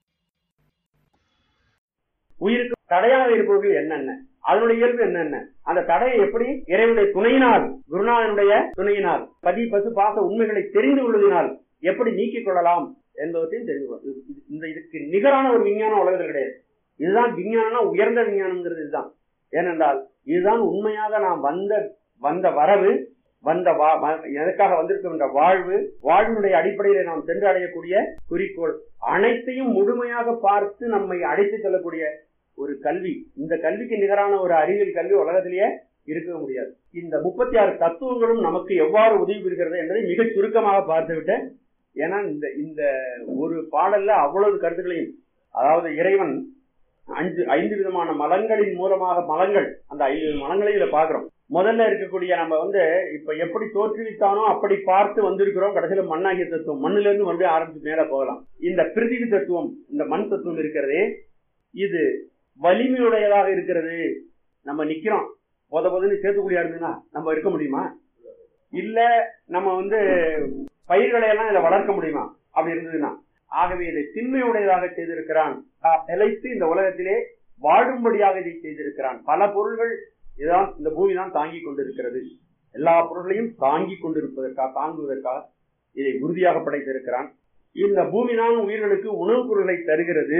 உயிருக்கு தடையாக இருப்பவர்கள் என்னென்ன அதனுடைய இயல்பு என்னென்ன அந்த தடையை எப்படி இறைவனுடைய துணையினால் குருநாதனுடைய துணையினால் பதி பசு பாச உண்மைகளை தெரிந்து கொள்வதனால் எப்படி நீக்கிக் கொள்ளலாம் என்பவற்றையும் தெரிந்து கொள்ள இது- இது- இந்த இதுக்கு நிகரான ஒரு விஞ்ஞானம் உலகத்தில் கிடையாது இதுதான் விஞ்ஞானம்னா உயர்ந்த விஞ்ஞானம்ங்கிறது இதுதான் ஏனென்றால் இதுதான் உண்மையாக நாம் வந்த வந்த வரவு வந்த வா- வ- எதற்காக வந்திருக்கும் என்ற வாழ்வு வாழ்வினுடைய அடிப்படையில நாம் சென்று அடையக்கூடிய குறிக்கோள் அனைத்தையும் முழுமையாக பார்த்து நம்மை அழைத்து செல்லக்கூடிய ஒரு கல்வி இந்த கல்விக்கு நிகரான ஒரு அறிவியல் கல்வி உலகத்திலேயே இருக்க முடியாது இந்த முப்பத்தி ஆறு தத்துவங்களும் நமக்கு எவ்வாறு உதவி புரிகிறது என்பதை மிக சுருக்கமாக பார்த்துவிட்டு ஏன்னா இந்த இந்த ஒரு பாடல்ல அவ்வளவு கருத்துக்களையும் அதாவது இறைவன் அஞ்சு ஐந்து விதமான மலங்களின் மூலமாக மலங்கள் அந்த ஐந்து மலங்களையும் இதை பார்க்கிறோம் முதல்ல இருக்கக்கூடிய நம்ம வந்து இப்ப எப்படி தோற்றுவித்தானோ அப்படி பார்த்து வந்திருக்கிறோம் கடைசியில மண்ணாகிய தத்துவம் மண்ணுல இருந்து வந்து ஆரம்பிச்சு மேல போகலாம் இந்த பிரிதிவி தத்துவம் இந்த மண் தத்துவம் இருக்கிறதே இது வலிமையுடையதாக இருக்கிறது நம்ம நிக்கிறோம் போத போதுன்னு சேத்துக்குழியா இருந்ததுன்னா நம்ம இருக்க முடியுமா இல்ல நம்ம வந்து பயிர்களை எல்லாம் இதை வளர்க்க முடியுமா அப்படி இருந்ததுன்னா ஆகவே இதை திண்மையுடையதாக செய்திருக்கிறான் ஆஹ் நிலைத்து இந்த உலகத்திலே வாழும்படியாக இதை செய்திருக்கிறான் பல பொருள்கள் இதான் இந்த பூமி தான் தாங்கி கொண்டிருக்கிறது எல்லா பொருள்களையும் தாங்கி கொண்டிருப்பதற்காக தாங்குவதற்காக இதை உறுதியாக படைத்திருக்கிறான் இந்த பூமி தான் உயிர்களுக்கு உணவுப் பொருள்களை தருகிறது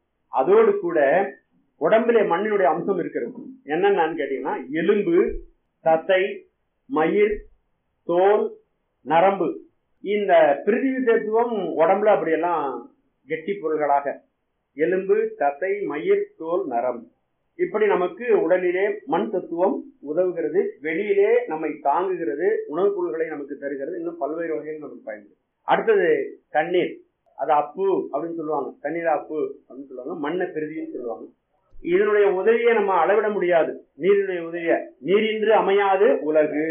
அதோடு கூட உடம்பிலே மண்ணினுடைய அம்சம் இருக்கிறது என்னென்னு கேட்டீங்கன்னா எலும்பு தசை மயிர் தோல் நரம்பு இந்த பிரிதிவி தத்துவம் உடம்புல அப்படியெல்லாம் கெட்டி பொருள்களாக எலும்பு தசை மயிர் தோல் நரம்பு இப்படி நமக்கு உடலிலே மண் தத்துவம் உதவுகிறது வெளியிலே நம்மை தாங்குகிறது உணவுப் பொருள்களை நமக்கு தருகிறது இன்னும் பல்வேறு வகையில் நமக்கு பயன்படுது அடுத்தது தண்ணீர் அது அப்பு அப்படின்னு சொல்லுவாங்க தண்ணீர் அப்பு அப்படின்னு சொல்லுவாங்க மண்ணை பெருதின்னு சொல்லுவாங்க இதனுடைய உதவியை நம்ம அளவிட முடியாது நீரினுடைய உதவிய நீரின்றி அமையாது உலகு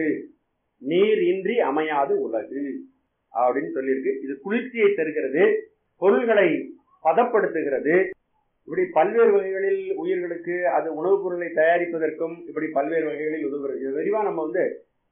நீர் இன்றி அமையாது உலகு அப்படின்னு சொல்லியிருக்கு இது குளிர்ச்சியை தருகிறது பொருள்களை பதப்படுத்துகிறது இப்படி பல்வேறு வகைகளில் உயிர்களுக்கு அது உணவுப் பொருளை தயாரிப்பதற்கும் இப்படி பல்வேறு வகைகளில் உதவுகிறது இது விரிவா நம்ம வந்து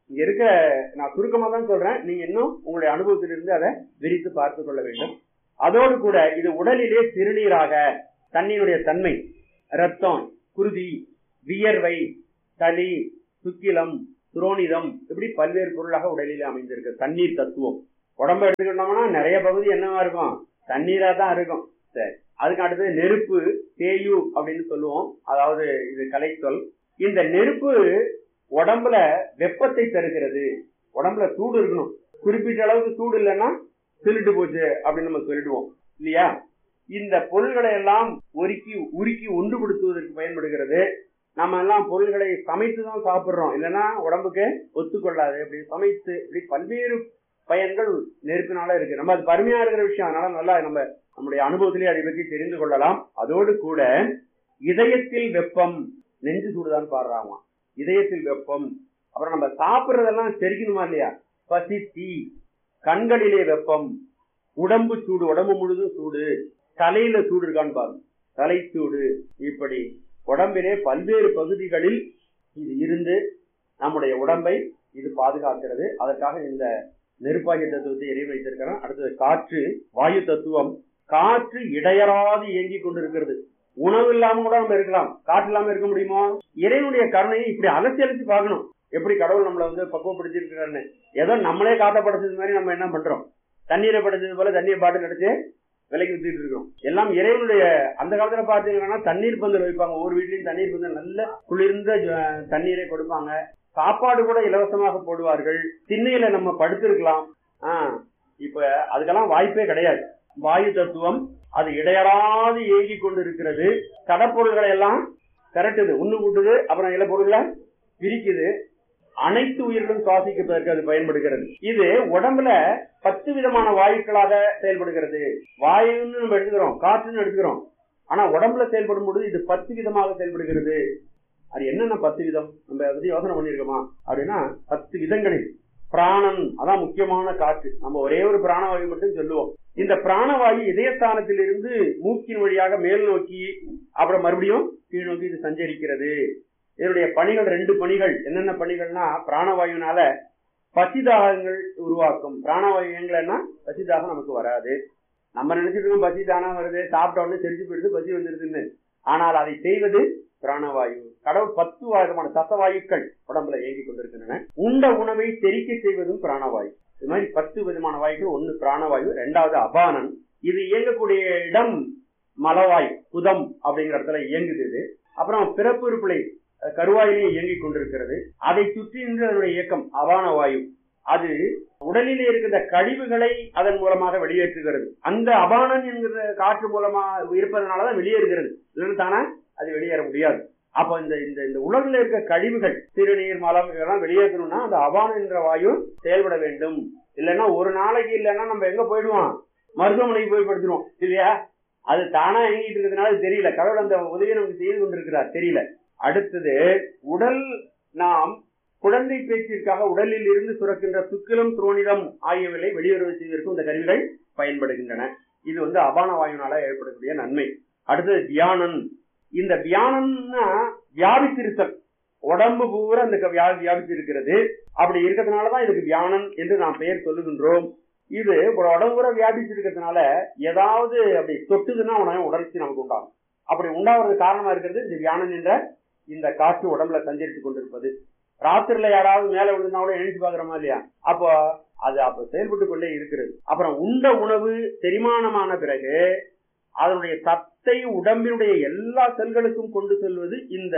இங்க இருக்க நான் சுருக்கமா தான் சொல்றேன் நீங்க இன்னும் உங்களுடைய அனுபவத்திலிருந்து அதை விரித்து பார்த்து கொள்ள வேண்டும் அதோடு கூட இது உடலிலே சிறுநீராக தண்ணீருடைய தன்மை ரத்தம் குருதி வியர்வை சளி சுக்கிலம் துரோணிதம் இப்படி பல்வேறு பொருளாக உடலிலே அமைந்திருக்கு தண்ணீர் தத்துவம் உடம்ப எடுத்துக்கிட்டோம்னா நிறைய பகுதி என்னவா இருக்கும் தண்ணீரா தான் இருக்கும் சரி அதுக்கு அடுத்தது நெருப்பு தேயு அப்படின்னு சொல்லுவோம் அதாவது இது கலைச்சொல் இந்த நெருப்பு உடம்புல வெப்பத்தை தருகிறது உடம்புல சூடு இருக்கணும் குறிப்பிட்ட அளவுக்கு சூடு இல்லைன்னா திருட்டு போச்சு அப்படின்னு நம்ம சொல்லிடுவோம் இல்லையா இந்த பொருள்களை எல்லாம் ஒருக்கி உருக்கி ஒன்றுபடுத்துவதற்கு பயன்படுகிறது நம்ம எல்லாம் பொருள்களை சமைத்து தான் சாப்பிடுறோம் இல்லைன்னா உடம்புக்கு ஒத்துக்கொள்ளாது இப்படி சமைத்து இப்படி பல்வேறு பயன்கள் நெருப்பினால இருக்கு நம்ம அது பருமையா இருக்கிற விஷயம் அதனால நல்லா நம்ம நம்முடைய அனுபவத்திலே அதை பற்றி தெரிந்து கொள்ளலாம் அதோடு கூட இதயத்தில் வெப்பம் நெஞ்சு சூடுதான் பாடுறாங்க இதயத்தில் வெப்பம் அப்புறம் நம்ம சாப்பிடுறதெல்லாம் செரிக்கணுமா இல்லையா பசி தீ கண்களிலே வெப்பம் உடம்பு சூடு உடம்பு முழுதும் சூடு தலையில சூடு இருக்கான்னு பாருங்க தலை சூடு இப்படி உடம்பிலே பல்வேறு பகுதிகளில் இது இருந்து நம்முடைய உடம்பை இது பாதுகாக்கிறது அதற்காக இந்த நெருப்பாகிய தத்துவத்தை எரிய வைத்திருக்கிறோம் அடுத்தது காற்று வாயு தத்துவம் காற்று இடையறாது இயங்கிக் கொண்டிருக்கிறது உணவு இல்லாம கூட நம்ம இருக்கலாம் காற்று இல்லாம இருக்க முடியுமோ இறைவனுடைய கருணையை இப்படி அலசி அலசி பார்க்கணும் எப்படி கடவுள் நம்மளை வந்து பக்குவப்படுத்தி இருக்கிறாருன்னு ஏதோ நம்மளே காத்த படைச்சது மாதிரி நம்ம என்ன பண்றோம் தண்ணீரை படைச்சது போல தண்ணீரை பாட்டில் அடிச்சு விலைக்கு வித்துட்டு இருக்கோம் எல்லாம் இறைவனுடைய அந்த காலத்துல பாத்தீங்கன்னா தண்ணீர் பந்தல் வைப்பாங்க ஒவ்வொரு வீட்லயும் தண்ணீர் பந்தல் நல்ல குளிர்ந்த ஜ- தண்ணீரை கொடுப்பாங்க சாப்பாடு கூட இலவசமாக போடுவார்கள் திண்ணையில நம்ம படுத்திருக்கலாம் ஆஹ் இப்ப அதுக்கெல்லாம் வாய்ப்பே கிடையாது வாயு தத்துவம் அது இடையறாது இயங்கி கொண்டு இருக்கிறது கடப்பொருள்களை எல்லாம் திரட்டுது உண்ணு கூட்டுது அப்புறம் இல பொருள்ல பிரிக்குது அனைத்து உயிர்களும் சுவாசிப்பதற்கு அது பயன்படுகிறது இது உடம்புல பத்து விதமான வாயுக்களாக செயல்படுகிறது வாயுன்னு நம்ம எடுத்துக்கிறோம் காற்றுன்னு எடுத்துக்கிறோம் ஆனா உடம்புல செயல்படும் பொழுது இது பத்து விதமாக செயல்படுகிறது அது என்னென்ன பத்து விதம் நம்ம அதை பத்தி யோசனை பண்ணிருக்கோமா அப்படின்னா பத்து விதங்களில் பிராணன் அதான் முக்கியமான காற்று நம்ம ஒரே ஒரு பிராணவாயு மட்டும் சொல்லுவோம் இந்த பிராணவாயு இதயஸ்தானத்தில் இருந்து மூக்கின் வழியாக மேல் நோக்கி அப்புறம் மறுபடியும் கீழ் நோக்கி இது சஞ்சரிக்கிறது இதனுடைய பணிகள் ரெண்டு பணிகள் என்னென்ன பணிகள்னா பிராணவாயுனால பசிதாகங்கள் உருவாக்கும் பிராணவாயு இயங்கலைன்னா பசிதாகம் நமக்கு வராது நம்ம நினைச்சிட்டு இருக்கோம் பசி தானா வருது சாப்பிட்ட உடனே தெரிஞ்சு போயிடுது பசி வந்துருதுன்னு ஆனால் அதை செய்வது பிராணவாயு கடவுள் பத்து விதமான சசவாயுக்கள் உடம்புல இயங்கிக் கொண்டிருக்கின்றன உண்ட உணவை செரிக்க செய்வதும் பிராணவாயு இது மாதிரி பத்து விதமான வாயுக்கள் ஒன்னு பிராணவாயு ரெண்டாவது அபானன் இது இயங்கக்கூடிய இடம் மலவாய் புதம் அப்படிங்கிற இடத்துல இயங்குது இது அப்புறம் பிறப்பு உறுப்புலை அஹ், கருவாயிலே இயங்கிக் கொண்டிருக்கிறது அதை சுற்றி நின்று அதனுடைய இயக்கம் அபான வாயு அது உடலிலே இருக்கின்ற கழிவுகளை அதன் மூலமாக வெளியேற்றுகிறது அந்த அபானன் என்கிற காற்று மூலமா இருப்பதனாலதான் வெளியேறுகிறது இல்லைன்னு தானே அது வெளியேற முடியாது அப்ப இந்த இந்த இந்த உடல்ல இருக்க கழிவுகள் சிறுநீர் மலம் இதெல்லாம் வெளியேற்றணும்னா அந்த அபானம் என்ற வாயு செயல்பட வேண்டும் இல்லைன்னா ஒரு நாளைக்கு இல்லைன்னா நம்ம எங்க போயிடுவோம் மருத்துவமனைக்கு போய் படுத்துருவோம் இல்லையா அது தானா இயங்கிட்டு இருக்கிறதுனால அது தெரியல கடவுள் அந்த உதவியை நமக்கு செய்து கொண்டிருக்கிறார் தெரியல அடுத்தது உடல் நாம் குழந்தை பேச்சிற்காக உடலில் இருந்து சுரக்கின்ற சுக்கிலம் துரோணிதம் ஆகியவைகளை வெளியுறவு செய்வதற்கும் இந்த கருவிகள் பயன்படுகின்றன இது வந்து அபான வாயுனால ஏற்படக்கூடிய நன்மை அடுத்தது தியானன் இந்த தியானம்னா வியாபித்திருத்தல் உடம்பு பூரா இந்த க- வியா- வியாபித்திருக்கிறது அப்படி இருக்கிறதுனாலதான் இதுக்கு தியானன் என்று நாம் பெயர் சொல்லுகின்றோம் இது ஒரு உடம்பு பூரா வியாபிச்சிருக்கிறதுனால ஏதாவது அப்படி தொட்டுதுன்னா உடனே உடற்சி நமக்கு உண்டாகும் அப்படி உண்டாகிறதுக்கு காரணமா இருக்கிறது இந்த தியானன் என்ற இந்த காற்று உடம்புல சஞ்சரித்துக் கொண்டிருப்பது ராத்திரில யாராவது மேல விழுந்தா கூட எழுந்து பாக்குறோமா இல்லையா அப்போ அது அப்ப செயல்பட்டு கொண்டே இருக்கிறது அப்புறம் உண்ட உணவு செரிமானமான பிறகு அதனுடைய சத்தை உடம்பினுடைய எல்லா செல்களுக்கும் கொண்டு செல்வது இந்த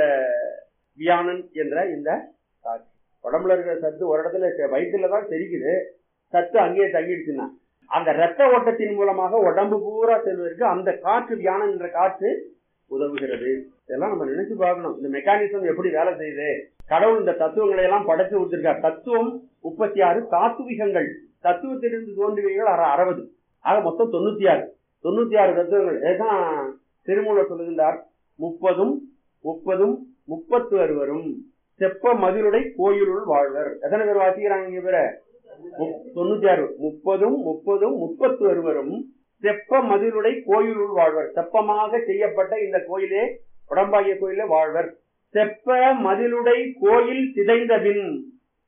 வியானன் என்ற இந்த காற்று உடம்புல இருக்கிற சத்து ஒரு இடத்துல செ- வயித்துல தான் தெரிக்குது சத்து அங்கேயே தங்கிடுச்சுன்னா அந்த இரத்த ஓட்டத்தின் மூலமாக உடம்பு பூரா செல்வதற்கு அந்த காற்று வியானன் என்ற காற்று உதவுகிறது இதெல்லாம் நம்ம நினைச்சு பார்க்கணும் இந்த மெக்கானிசம் எப்படி வேலை செய்யுது கடவுள் இந்த தத்துவங்களை எல்லாம் படைச்சு கொடுத்திருக்கார் தத்துவம் முப்பத்தி ஆறு தாத்துவிகங்கள் தத்துவத்திலிருந்து தோன்றியவைகள் அற- அறுபது ஆக மொத்தம் தொண்ணூத்தி ஆறு தொண்ணூத்தி ஆறு தத்துவங்கள் இதுதான் திருமூலர் சொல்லுகின்றார் முப்பதும் முப்பதும் முப்பத்து அறுவரும் செப்ப மதிலுடை கோயிலுள் வாழ்வர் எத்தனை பேர் வாசிக்கிறாங்க இங்க பேர தொண்ணூத்தி ஆறு முப்பதும் முப்பதும் முப்பத்து அறுவரும் செப்ப மதிலுடை கோயிலுள் வாழ்வர் செப்பமாக செய்யப்பட்ட இந்த கோயிலே உடம்பாகிய கோயிலே வாழ்வர் செப்ப மதிலுடை கோயில் சிதைந்த பின்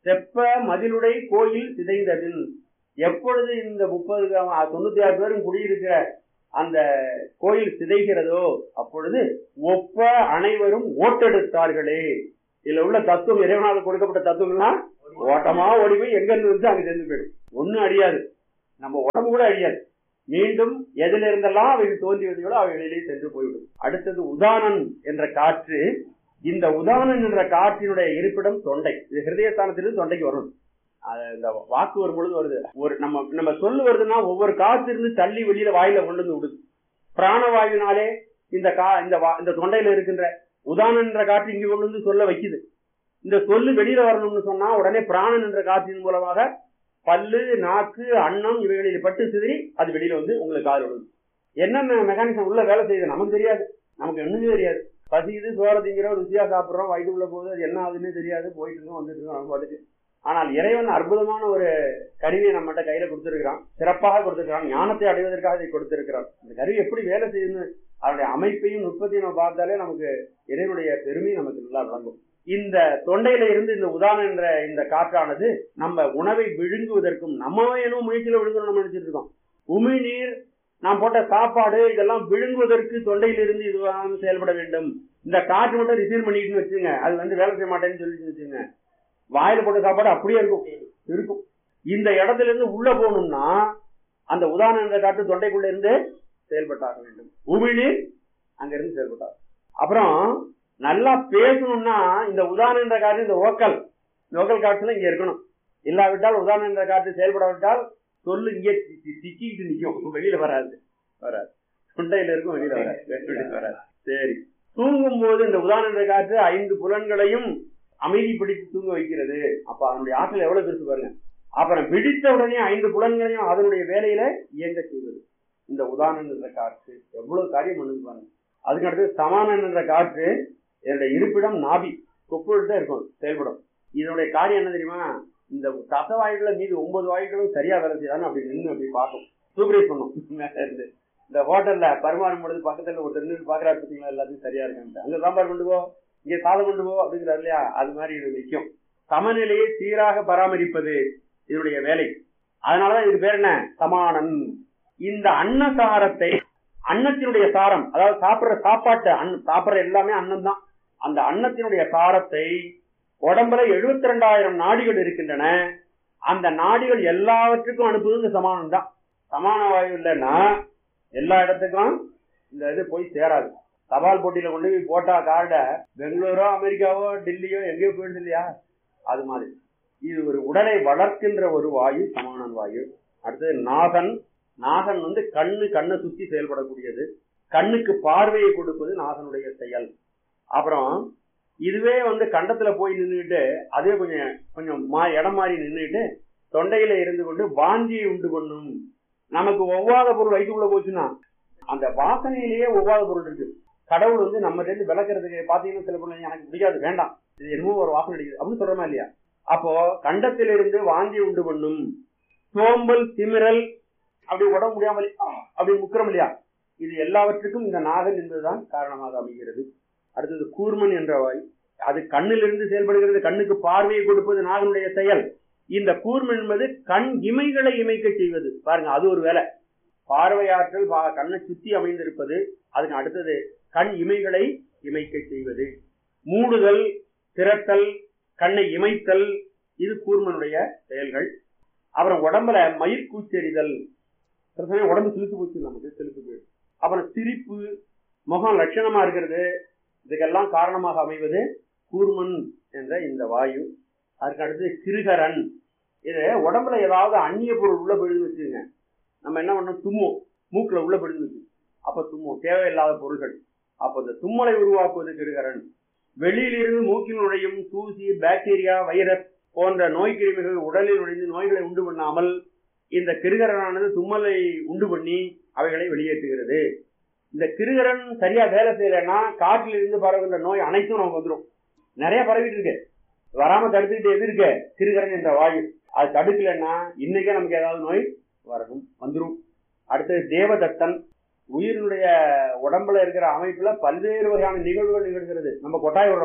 செப்ப மதிலுடை கோயில் சிதைந்ததில் எப்பொழுது இந்த முப்பது தொண்ணூத்தி ஆறு பேரும் குடியிருக்கிற அந்த கோயில் சிதைகிறதோ அப்பொழுது ஒப்ப அனைவரும் ஓட்டெடுத்தார்களே இதுல உள்ள தத்துவம் இறைவனால் கொடுக்கப்பட்ட தத்துவம்னா ஓட்டமா ஓடி போய் எங்க இருந்து வந்து அங்க சேர்ந்து போயிடும் ஒண்ணும் அழியாது நம்ம உடம்பு கூட அழியாது மீண்டும் எதில இருந்தெல்லாம் அவைகள் தோன்றியதையோடு அவைகளிலே சென்று போய்விடும் அடுத்தது உதானன் என்ற காற்று இந்த உதானன் என்ற காற்றினுடைய இருப்பிடம் தொண்டை இது ஹிருதயஸ்தானத்திலிருந்து தொண்டைக்கு வரணும் அது இந்த வாக்கு வரும் பொழுது வருது ஒரு நம்ம நம்ம சொல்லு வருதுன்னா ஒவ்வொரு காற்று இருந்து தள்ளி வெளியில வாயில கொண்டு வந்து விடுது பிராணவாயுனாலே இந்த கா இந்த வா- இந்த தொண்டையில இருக்கின்ற உதானன் என்ற காற்று இங்க கொண்டு வந்து சொல்ல வைக்குது இந்த சொல்லு வெளியில வரணும்னு சொன்னா உடனே பிராணன் என்ற காற்றின் மூலமாக பல்லு நாக்கு அன்னம் இவைகளில் பட்டு சிதறி அது வெளியில வந்து உங்களுக்கு காது விடுது என்னென்ன மெக்கானிசம் உள்ள வேலை செய்யுது நமக்கு தெரியாது நமக்கு ஒண்ணுமே தெரியாது பசிக்குது சோற திங்கிறோம் ருசியா சாப்பிடுறோம் வயிற்றுக்குள்ள போகுது அது என்ன ஆகுதுன்னு தெரியாது போயிட்டு இருக்கோம் வந்துட்டு இருக்கோம் நம்ம பாட்டுக்கு ஆனால் இறைவன் அற்புதமான ஒரு கருவியை நம்மகிட்ட கையில கொடுத்திருக்கிறான் சிறப்பாக கொடுத்திருக்கிறான் ஞானத்தை அடைவதற்காக இதை கொடுத்திருக்கிறான் இந்த கருவி எப்படி வேலை செய்யுதுன்னு அதனுடைய அமைப்பையும் நுட்பத்தையும் நம்ம பார்த்தாலே நமக்கு இறைவனுடைய பெருமை நமக்கு நல்லா விளங்கும் இந்த தொண்டையில இருந்து இந்த உதாரணம் என்ற இந்த காற்றானது நம்ம உணவை விழுங்குவதற்கும் நம்ம என்ன முயற்சியில விழுங்கணும் நம்ம நினைச்சிட்டு இருக்கோம் உமிழ்நீர் நாம் போட்ட சாப்பாடு இதெல்லாம் விழுங்குவதற்கு தொண்டையிலிருந்து இதுவாக செயல்பட வேண்டும் இந்த காற்று மட்டும் ரிசீவ் பண்ணிட்டுன்னு வச்சுங்க அது வந்து வேலை செய்ய மாட்டேன்னு சொல்லி வச்சுங்க வாயில போட்ட சாப்பாடு அப்படியே இருக்கும் இருக்கும் இந்த இடத்துல இருந்து உள்ள போகணும்னா அந்த உதாரணம் என்ற காற்று தொண்டைக்குள்ள இருந்து செயல்பட்டாக வேண்டும் உமிழ்நீர் அங்க இருந்து செயல்பட்டார் அப்புறம் நல்லா பேசணும்னா இந்த உதாரணம் என்ற காற்று இந்த ஓக்கல் லோக்கல் காற்றுல இங்க இருக்கணும் இல்லாவிட்டால் உதாரணம் என்ற காற்று செயல்படாவிட்டால் சொல்லு இங்கே தி- தி- திக்கிட்டு நிக்கும் வெளியில வராது வராது தொண்டையில இருக்கும் வெளியில வராது வெளியில வராது சரி தூங்கும் போது இந்த உதாரணம் என்ற காற்று ஐந்து புலன்களையும் அமைதிப்படுத்தி தூங்க வைக்கிறது அப்ப அதனுடைய ஆற்றல் எவ்வளவு பெருசு பாருங்க அப்புறம் விழித்த உடனே ஐந்து புலன்களையும் அதனுடைய வேலையில இயங்க செய்வது இந்த உதாரணம் என்ற காற்று எவ்வளவு காரியம் பண்ணுது பாருங்க அதுக்கு அடுத்து சமானன் என்ற காற்று என்னுடைய இருப்பிடம் நாபி கொப்புள் தான் இருக்கும் செயல்படும் இதனுடைய காரியம் என்ன தெரியுமா இந்த தச வாயுகளை மீது ஒன்பது வாயுகளும் சரியா வேலை செய்யறான்னு அப்படி நின்று அப்படி பார்க்கும் சூப்பரைஸ் பண்ணும் மேல இருந்து இந்த ஹோட்டல்ல பரிமாறும் பொழுது பக்கத்துல ஒருத்தர் நின்று பாக்குறாரு பார்த்தீங்களா எல்லாத்தையும் சரியா இருக்கான்ட்டு அங்க சாம்பார் கொண்டு போ இங்க சாதம் கொண்டு போ அப்படிங்கிறாரு இல்லையா அது மாதிரி இது நிற்கும் சமநிலையை சீராக பராமரிப்பது இதனுடைய வேலை அதனாலதான் இதுக்கு பேர் என்ன சமானன் இந்த அன்னசாரத்தை அன்னத்தினுடைய சாரம் அதாவது சாப்பிடுற சாப்பாட்டு அன் சாப்பிடுற எல்லாமே அன்னம் தான் அந்த அன்னத்தினுடைய சாரத்தை உடம்புல எழுபத்தி ரெண்டாயிரம் நாடிகள் இருக்கின்றன அந்த நாடிகள் எல்லாவற்றுக்கும் அனுப்புவது இந்த சமானம் தான் சமான வாயு இல்லைன்னா எல்லா இடத்துக்கும் இந்த இது போய் சேராது தபால் போட்டியில கொண்டு போய் போட்டா கார்டை பெங்களூரோ அமெரிக்காவோ டெல்லியோ எங்கேயோ போயிடுது இல்லையா அது மாதிரி இது ஒரு உடலை வளர்க்கின்ற ஒரு வாயு சமானன் வாயு அடுத்தது நாகன் நாகன் வந்து கண்ணு கண்ணை சுத்தி செயல்படக்கூடியது கண்ணுக்கு பார்வையை கொடுப்பது நாகனுடைய செயல் அப்புறம் இதுவே வந்து கண்டத்துல போய் நின்றுட்டு அதே கொஞ்சம் கொஞ்சம் மா இடம் மாறி நின்றுட்டு தொண்டையில இருந்து கொண்டு வாந்தியை உண்டு பண்ணும் நமக்கு ஒவ்வாத பொருள் வயிற்றுக்குள்ள போச்சுன்னா அந்த வாசனையிலேயே ஒவ்வாத பொருள் இருக்கு கடவுள் வந்து நம்ம இருந்து விளக்குறதுக்கு பாத்தீங்கன்னா சில பொருள் எனக்கு பிடிக்காது வேண்டாம் இது என்னமோ ஒரு வாசனை அடிக்குது அப்படின்னு சொல்றோமா இல்லையா அப்போ கண்டத்திலிருந்து வாந்தி உண்டு பண்ணும் சோம்பல் திமிரல் அப்படி உடம்பு முடியாமல் அப்படி முக்கிறோம் இல்லையா இது எல்லாவற்றுக்கும் இந்த நாகன் என்பதுதான் காரணமாக அமைகிறது அடுத்தது கூர்மன் என்ற வாய் அது கண்ணிலிருந்து செயல்படுகிறது கண்ணுக்கு பார்வையை கொடுப்பது நாகனுடைய செயல் இந்த கூர்மன் என்பது கண் இமைகளை இமைக்க செய்வது பாருங்க அது ஒரு வேலை பார்வையாற்றல் பா- கண்ணை சுத்தி அமைந்திருப்பது அதுக்கு அடுத்தது கண் இமைகளை இமைக்க செய்வது மூடுதல் திரட்டல் கண்ணை இமைத்தல் இது கூர்மனுடைய செயல்கள் அப்புறம் உடம்புல மயிர் கூச்செறிதல் சில சமயம் உடம்பு சிலுத்து போச்சு நமக்கு சிலுத்து போயிடும் அப்புறம் சிரிப்பு முகம் லட்சணமா இருக்கிறது இதுக்கெல்லாம் காரணமாக அமைவது கூர்மன் என்ற இந்த வாயு அதுக்கு அடுத்து கிருகரன் இது உடம்புல ஏதாவது அந்நிய பொருள் உள்ள போயிடுன்னு வச்சுங்க நம்ம என்ன பண்ணோம் தும்மும் மூக்குல உள்ள போயிடுன்னு வச்சு அப்ப தும்மும் தேவையில்லாத பொருள்கள் அப்ப இந்த தும்மலை உருவாக்குவது கிருகரன் வெளியிலிருந்து மூக்கில் நுழையும் தூசி பாக்டீரியா வைரஸ் போன்ற நோய் கிருமிகள் உடலில் நுழைந்து நோய்களை உண்டு பண்ணாமல் இந்த கிருகரனானது தும்மலை உண்டு பண்ணி அவைகளை வெளியேற்றுகிறது இந்த கிருகரன் சரியா வேலை செய்யலைன்னா காற்றில் இருந்து பரவுகின்ற நோய் அனைத்தும் நமக்கு வந்துடும் நிறைய பரவிட்டு இருக்கு வராம தடுத்துக்கிட்டு எது இருக்கு கிருகரன் என்ற வாயு அது தடுக்கலைன்னா இன்னைக்கே நமக்கு ஏதாவது நோய் வரணும் வந்துடும் அடுத்தது தேவதத்தன் உயிரினுடைய உடம்புல இருக்கிற அமைப்புல பல்வேறு வகையான நிகழ்வுகள் நிகழ்கிறது நம்ம கொட்டாய் விடுறோம்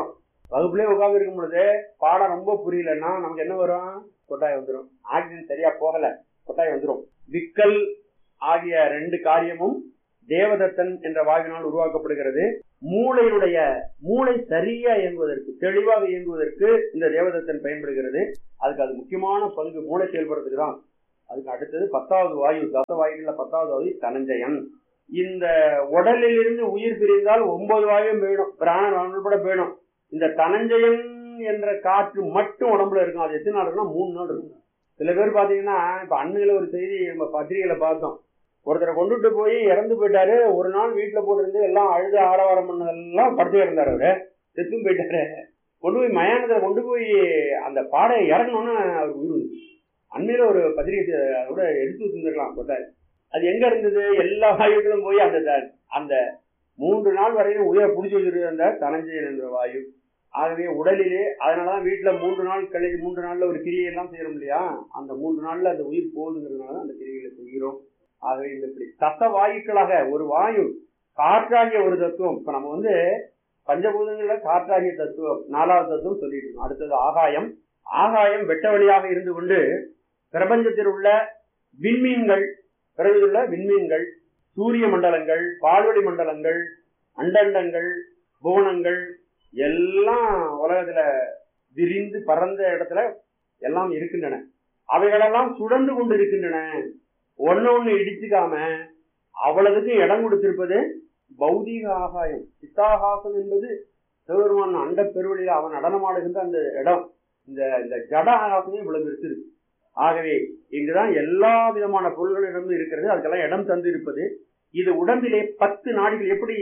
வகுப்புலயே உட்கார்ந்து இருக்கும் பொழுது பாடம் ரொம்ப புரியலன்னா நமக்கு என்ன வரும் கொட்டாய் வந்துடும் ஆக்சிஜன் சரியா போகல கொட்டாய் வந்துடும் விக்கல் ஆகிய ரெண்டு காரியமும் தேவதத்தன் என்ற வாயுவினால் உருவாக்கப்படுகிறது மூளையினுடைய மூளை சரியா இயங்குவதற்கு தெளிவாக இயங்குவதற்கு இந்த தேவதத்தன் பயன்படுகிறது அதுக்கு அது முக்கியமான பங்கு மூளை செயல்படுறதுக்கு தான் அதுக்கு அடுத்தது பத்தாவது வாயு தச வாயுல பத்தாவது வாயு தனஞ்சயன் இந்த உடலிலிருந்து உயிர் பிரிந்தால் ஒன்பது வாயும் போயிடும் பிராணன் உட்பட போயிடும் இந்த தனஞ்சயன் என்ற காற்று மட்டும் உடம்புல இருக்கும் அது எத்தனை நாள் இருக்குன்னா மூணு நாள் இருக்கும் சில பேர் பாத்தீங்கன்னா இப்ப அண்மையில ஒரு செய்தி நம்ம பத்திரிகையில பார்த்தோம் ஒருத்தரை கொண்டுட்டு போய் இறந்து போயிட்டாரு ஒரு நாள் வீட்டுல போட்டிருந்து எல்லாம் அழுது ஆரவாரம் பண்ணதெல்லாம் படுத்து கிடந்தாரு அவரு செத்தும் போயிட்டாரு கொண்டு போய் மயானத்துல கொண்டு போய் அந்த பாடையை இறங்கணும்னு அவர் உயிர் வந்துச்சு. அண்மையில ஒரு பத்திரிகை கூட எடுத்து வச்சிருந்துருக்கலாம் போட்டாரு அது எங்க இருந்தது எல்லா வாயுக்களும் போய் அந்த த- அந்த மூன்று நாள் வரையும் உயிரை பிடிச்சி வச்சிருந்த அந்த தனஞ்சயன் என்ற வாயு ஆகவே உடலிலே அதனாலதான் வீட்டுல மூன்று நாள் கழிச்சு மூன்று நாள்ல ஒரு கிரியை எல்லாம் செய்யறோம் இல்லையா அந்த மூன்று நாள்ல அந்த உயிர் போகுதுங்கிறதுனால அந்த கிரியைகளை செய்கிறோம் ஆகவே இந்த இப்படி தச வாயுக்களாக ஒரு வாயு காற்றாகிய ஒரு தத்துவம் இப்ப நம்ம வந்து பஞ்சபூதங்கள்ல காற்றாகிய தத்துவம் நாலாவது தத்துவம் சொல்லிட்டு இருக்கோம் அடுத்தது ஆகாயம் ஆகாயம் வெட்ட வழியாக இருந்து கொண்டு பிரபஞ்சத்தில் உள்ள விண்மீன்கள் பிறகு உள்ள விண்மீன்கள் சூரிய மண்டலங்கள் பால்வெளி மண்டலங்கள் அண்டண்டங்கள் புவனங்கள் எல்லாம் உலகத்துல விரிந்து பறந்த இடத்துல எல்லாம் இருக்கின்றன அவைகளெல்லாம் சுழன்று கொண்டு இருக்கின்றன ஒன்னு ஒண்ணு இடிச்சுக்காம அவ்வளவுக்கு இடம் கொடுத்திருப்பது பௌதீக ஆகாயம் சித்தாகாசம் என்பது சிவபெருமான் அண்ட பெருவெளியில் அவன் நடனமாடுகின்ற அந்த இடம் இந்த இந்த ஜட ஆகாசமே இவ்வளவு இருக்கு ஆகவே இங்குதான் எல்லா விதமான பொருள்களிடமும் இருக்கிறது அதுக்கெல்லாம் இடம் தந்து இருப்பது இது உடம்பிலே பத்து நாடிகள் எப்படி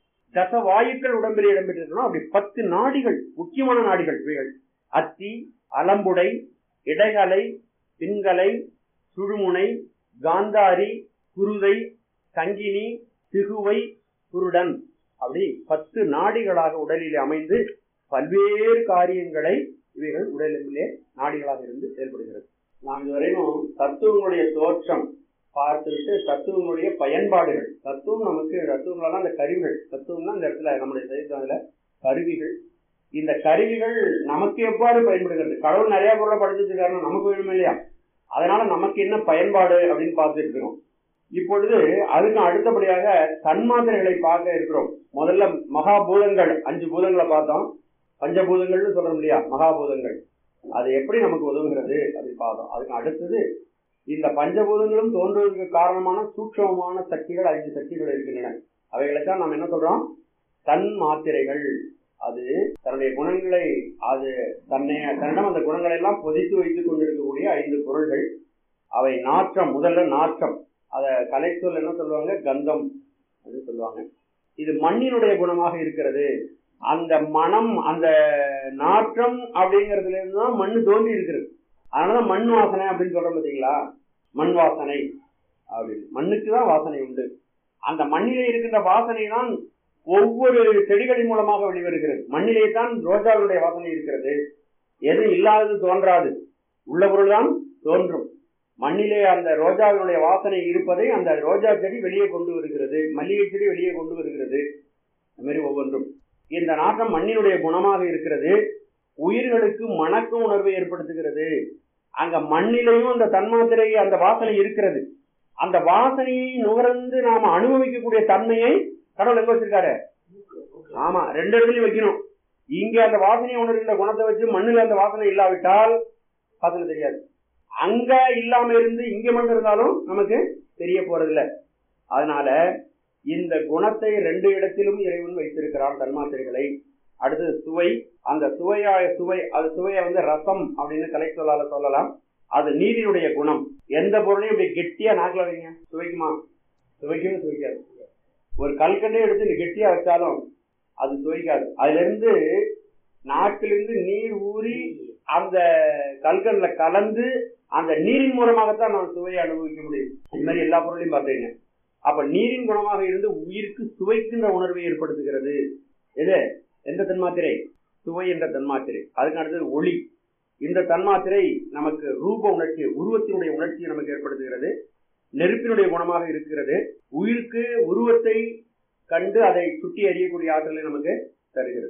தச வாயுக்கள் உடம்பிலே இடம்பெற்றிருக்கணும் அப்படி பத்து நாடிகள் முக்கியமான நாடிகள் இவைகள் அத்தி அலம்புடை இடைகலை பின்கலை சுழுமுனை காந்தாரி குருதை சங்கினி திகுவை குருடன் அப்படி பத்து நாடிகளாக உடலிலே அமைந்து பல்வேறு காரியங்களை இவைகள் உடலிலே நாடிகளாக இருந்து செயல்படுகிறது நாம் இதுவரையும் தத்துவங்களுடைய தோற்றம் பார்த்துவிட்டு தத்துவங்களுடைய பயன்பாடுகள் தத்துவம் நமக்கு தத்துவங்களெல்லாம் அந்த கருவிகள் தத்துவம்னா இந்த இடத்துல நம்முடைய சைத்தத்துல கருவிகள் இந்த கருவிகள் நமக்கு எவ்வாறு பயன்படுகிறது கடவுள் நிறைய பொருளை படிச்சு வச்சிருக்காருன்னா நமக்கு வேணுமே இல்லையா அதனால நமக்கு என்ன பயன்பாடு அப்படின்னு பார்த்துட்டு இருக்கிறோம் இப்பொழுது அதுக்கு அடுத்தபடியாக தன்மாத்திரைகளை பார்க்க இருக்கிறோம் முதல்ல மகாபூதங்கள் அஞ்சு பூதங்களை பார்த்தோம் பஞ்சபூதங்கள்னு சொல்றோம் இல்லையா மகாபூதங்கள் அது எப்படி நமக்கு உதவுகிறது அப்படின்னு பார்த்தோம் அதுக்கு அடுத்தது இந்த பஞ்சபூதங்களும் தோன்றுவதற்கு காரணமான சூட்சமமான சக்திகள் ஐந்து சக்திகள் இருக்கின்றன அவைகளைத்தான் நாம் என்ன சொல்றோம் தன் மாத்திரைகள் அது தன்னுடைய குணங்களை அது தன்னை தன்னிடம் அந்த குணங்களை எல்லாம் பொதித்து வைத்துக் கொண்டிருக்கக்கூடிய ஐந்து பொருள்கள் அவை நாற்றம் முதல்ல நாற்றம் அத கலைச்சொல் என்ன சொல்லுவாங்க கந்தம் அப்படின்னு சொல்லுவாங்க இது மண்ணினுடைய குணமாக இருக்கிறது அந்த மனம் அந்த நாற்றம் அப்படிங்கறதுல இருந்து தான் மண் தோன்றி இருக்கிறது அதனாலதான் மண் வாசனை அப்படின்னு சொல்றோம் பாத்தீங்களா மண் வாசனை அப்படின்னு மண்ணுக்கு தான் வாசனை உண்டு அந்த மண்ணிலே இருக்கின்ற வாசனை தான் ஒவ்வொரு செடிகளின் மூலமாக வெளிவருகிறது மண்ணிலே தான் ரோஜாவுடைய வாசனை இருக்கிறது எது இல்லாதது தோன்றாது உள்ள பொருள் தான் தோன்றும் மண்ணிலே அந்த ரோஜாவினுடைய வாசனை இருப்பதை அந்த ரோஜா செடி வெளியே கொண்டு வருகிறது மல்லிகை செடி வெளியே கொண்டு வருகிறது அது மாதிரி ஒவ்வொன்றும் இந்த நாட்டம் மண்ணினுடைய குணமாக இருக்கிறது உயிர்களுக்கு மணக்க உணர்வை ஏற்படுத்துகிறது அங்க மண்ணிலையும் அந்த தன்மாத்திரை அந்த வாசனை இருக்கிறது அந்த வாசனையை நுகர்ந்து நாம அனுபவிக்கக்கூடிய தன்மையை கடவுள் எங்க வச்சிருக்காரு ஆமா ரெண்டு இடத்துலயும் வைக்கணும் இங்க அந்த வாசனையை உணர்கின்ற குணத்தை வச்சு மண்ணுல அந்த வாசனை இல்லாவிட்டால் வாசனை தெரியாது அங்க இல்லாம இருந்து இங்க மண் இருந்தாலும் நமக்கு தெரிய போறதில்ல அதனால இந்த குணத்தை ரெண்டு இடத்திலும் இறைவன் வைத்திருக்கிறான் தன்மாத்திரைகளை அடுத்தது சுவை அந்த சுவையா சுவை அது சுவையை வந்து ரசம் அப்படின்னு கலை சொல்லால சொல்லலாம் அது நீரினுடைய குணம் எந்த பொருளையும் இப்படி கெட்டியா நாக்கில் வைங்க சுவைக்குமா சுவைக்கும் சுவைக்காது ஒரு கல்கண்டே எடுத்து நீ கெட்டியா வச்சாலும் அது சுவைக்காது அதுல இருந்து நாக்கிலிருந்து நீர் ஊறி அந்த கல்கண்ல கலந்து அந்த நீரின் மூலமாகத்தான் நான் சுவையை அனுபவிக்க முடியும் இது மாதிரி எல்லா பொருளையும் பார்த்தீங்க அப்ப நீரின் குணமாக இருந்து உயிருக்கு சுவைக்கின்ற உணர்வை ஏற்படுத்துகிறது எது எந்த தன்மாத்திரை சுவை என்ற தன்மாத்திரை அதுக்கு அடுத்தது ஒளி இந்த தன்மாத்திரை நமக்கு ரூப உணர்ச்சி உருவத்தினுடைய உணர்ச்சியை நமக்கு ஏற்படுத்துகிறது நெருப்பினுடைய குணமாக இருக்கிறது உயிருக்கு உருவத்தை கண்டு அதை சுட்டி அறியக்கூடிய ஆற்றலை நமக்கு தருகிறது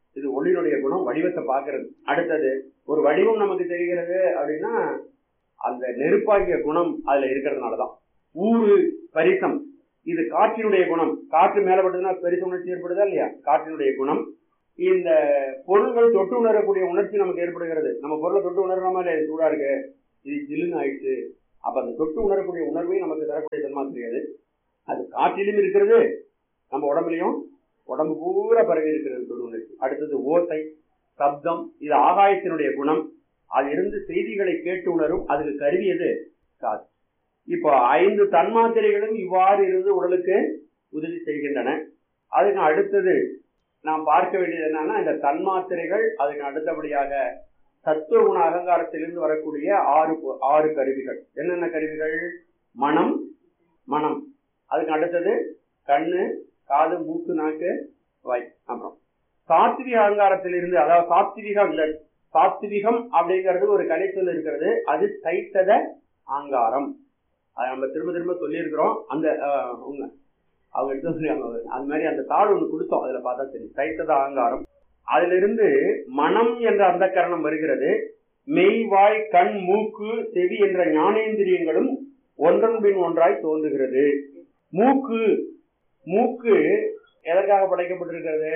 இது ஒளியினுடைய குணம் வடிவத்தை பார்க்கிறது அடுத்தது ஒரு வடிவம் நமக்கு தெரிகிறது அப்படின்னா அந்த நெருப்பாகிய குணம் அதுல இருக்கிறதுனாலதான் ஊறு பரிசம் இது காற்றினுடைய குணம் காற்று மேலப்பட்டதுன்னா பெரிச உணர்ச்சி ஏற்படுதா இல்லையா காற்றினுடைய குணம் இந்த பொருள்கள் தொட்டு உணரக்கூடிய உணர்ச்சி நமக்கு ஏற்படுகிறது நம்ம பொருளை தொட்டு உணர்றாம இல்லையா இது சூடா இருக்கு இது ஜில்லுன்னு ஆயிடுச்சு அப்ப அந்த தொட்டு உணரக்கூடிய உணர்வை நமக்கு தரக்கூடிய தன்மா தெரியாது அது காற்றிலும் இருக்கிறது நம்ம உடம்புலயும் உடம்பு பூரா பரவி இருக்கிறது தொடு உணர்ச்சி அடுத்தது ஓசை சப்தம் இது ஆகாயத்தினுடைய குணம் அதிலிருந்து செய்திகளை கேட்டு உணரும் அதுக்கு கருவி எது காது இப்போ ஐந்து தன்மாத்திரைகளும் இவ்வாறு இருந்து உடலுக்கு உதவி செய்கின்றன அதுக்கு அடுத்தது நாம் பார்க்க வேண்டியது என்னன்னா இந்த தன்மாத்திரைகள் அதுக்கு அடுத்தபடியாக தத்துவ குண அகங்காரத்திலிருந்து வரக்கூடிய ஆறு பொ- ஆறு கருவிகள் என்னென்ன கருவிகள் மனம் மனம் அதுக்கு அடுத்தது கண்ணு காது மூக்கு நாக்கு வாய் அப்புறம் சாத்விக அகங்காரத்திலிருந்து அதாவது சாத்விகம் இல்ல சாத்விகம் அப்படிங்கிறது ஒரு கலைச்சொல் இருக்கிறது அது தைத்தத ஆங்காரம் அதை நம்ம திரும்ப திரும்ப சொல்லியிருக்கிறோம் அந்த அஹ், உங்க அவங்க எடுத்து வந்திருக்காங்க. அது மாதிரி அந்த தாள் ஒன்று கொடுத்தோம் அதுல பார்த்தா சரி தைத்தத ஆங்காரம் அதிலிருந்து மனம் என்ற அந்த கரணம் வருகிறது மெய் வாய் கண் மூக்கு செவி என்ற ஞானேந்திரியங்களும் ஒன்றன் பின் ஒன்றாய் தோன்றுகிறது மூக்கு மூக்கு எதற்காக படைக்கப்பட்டிருக்கிறது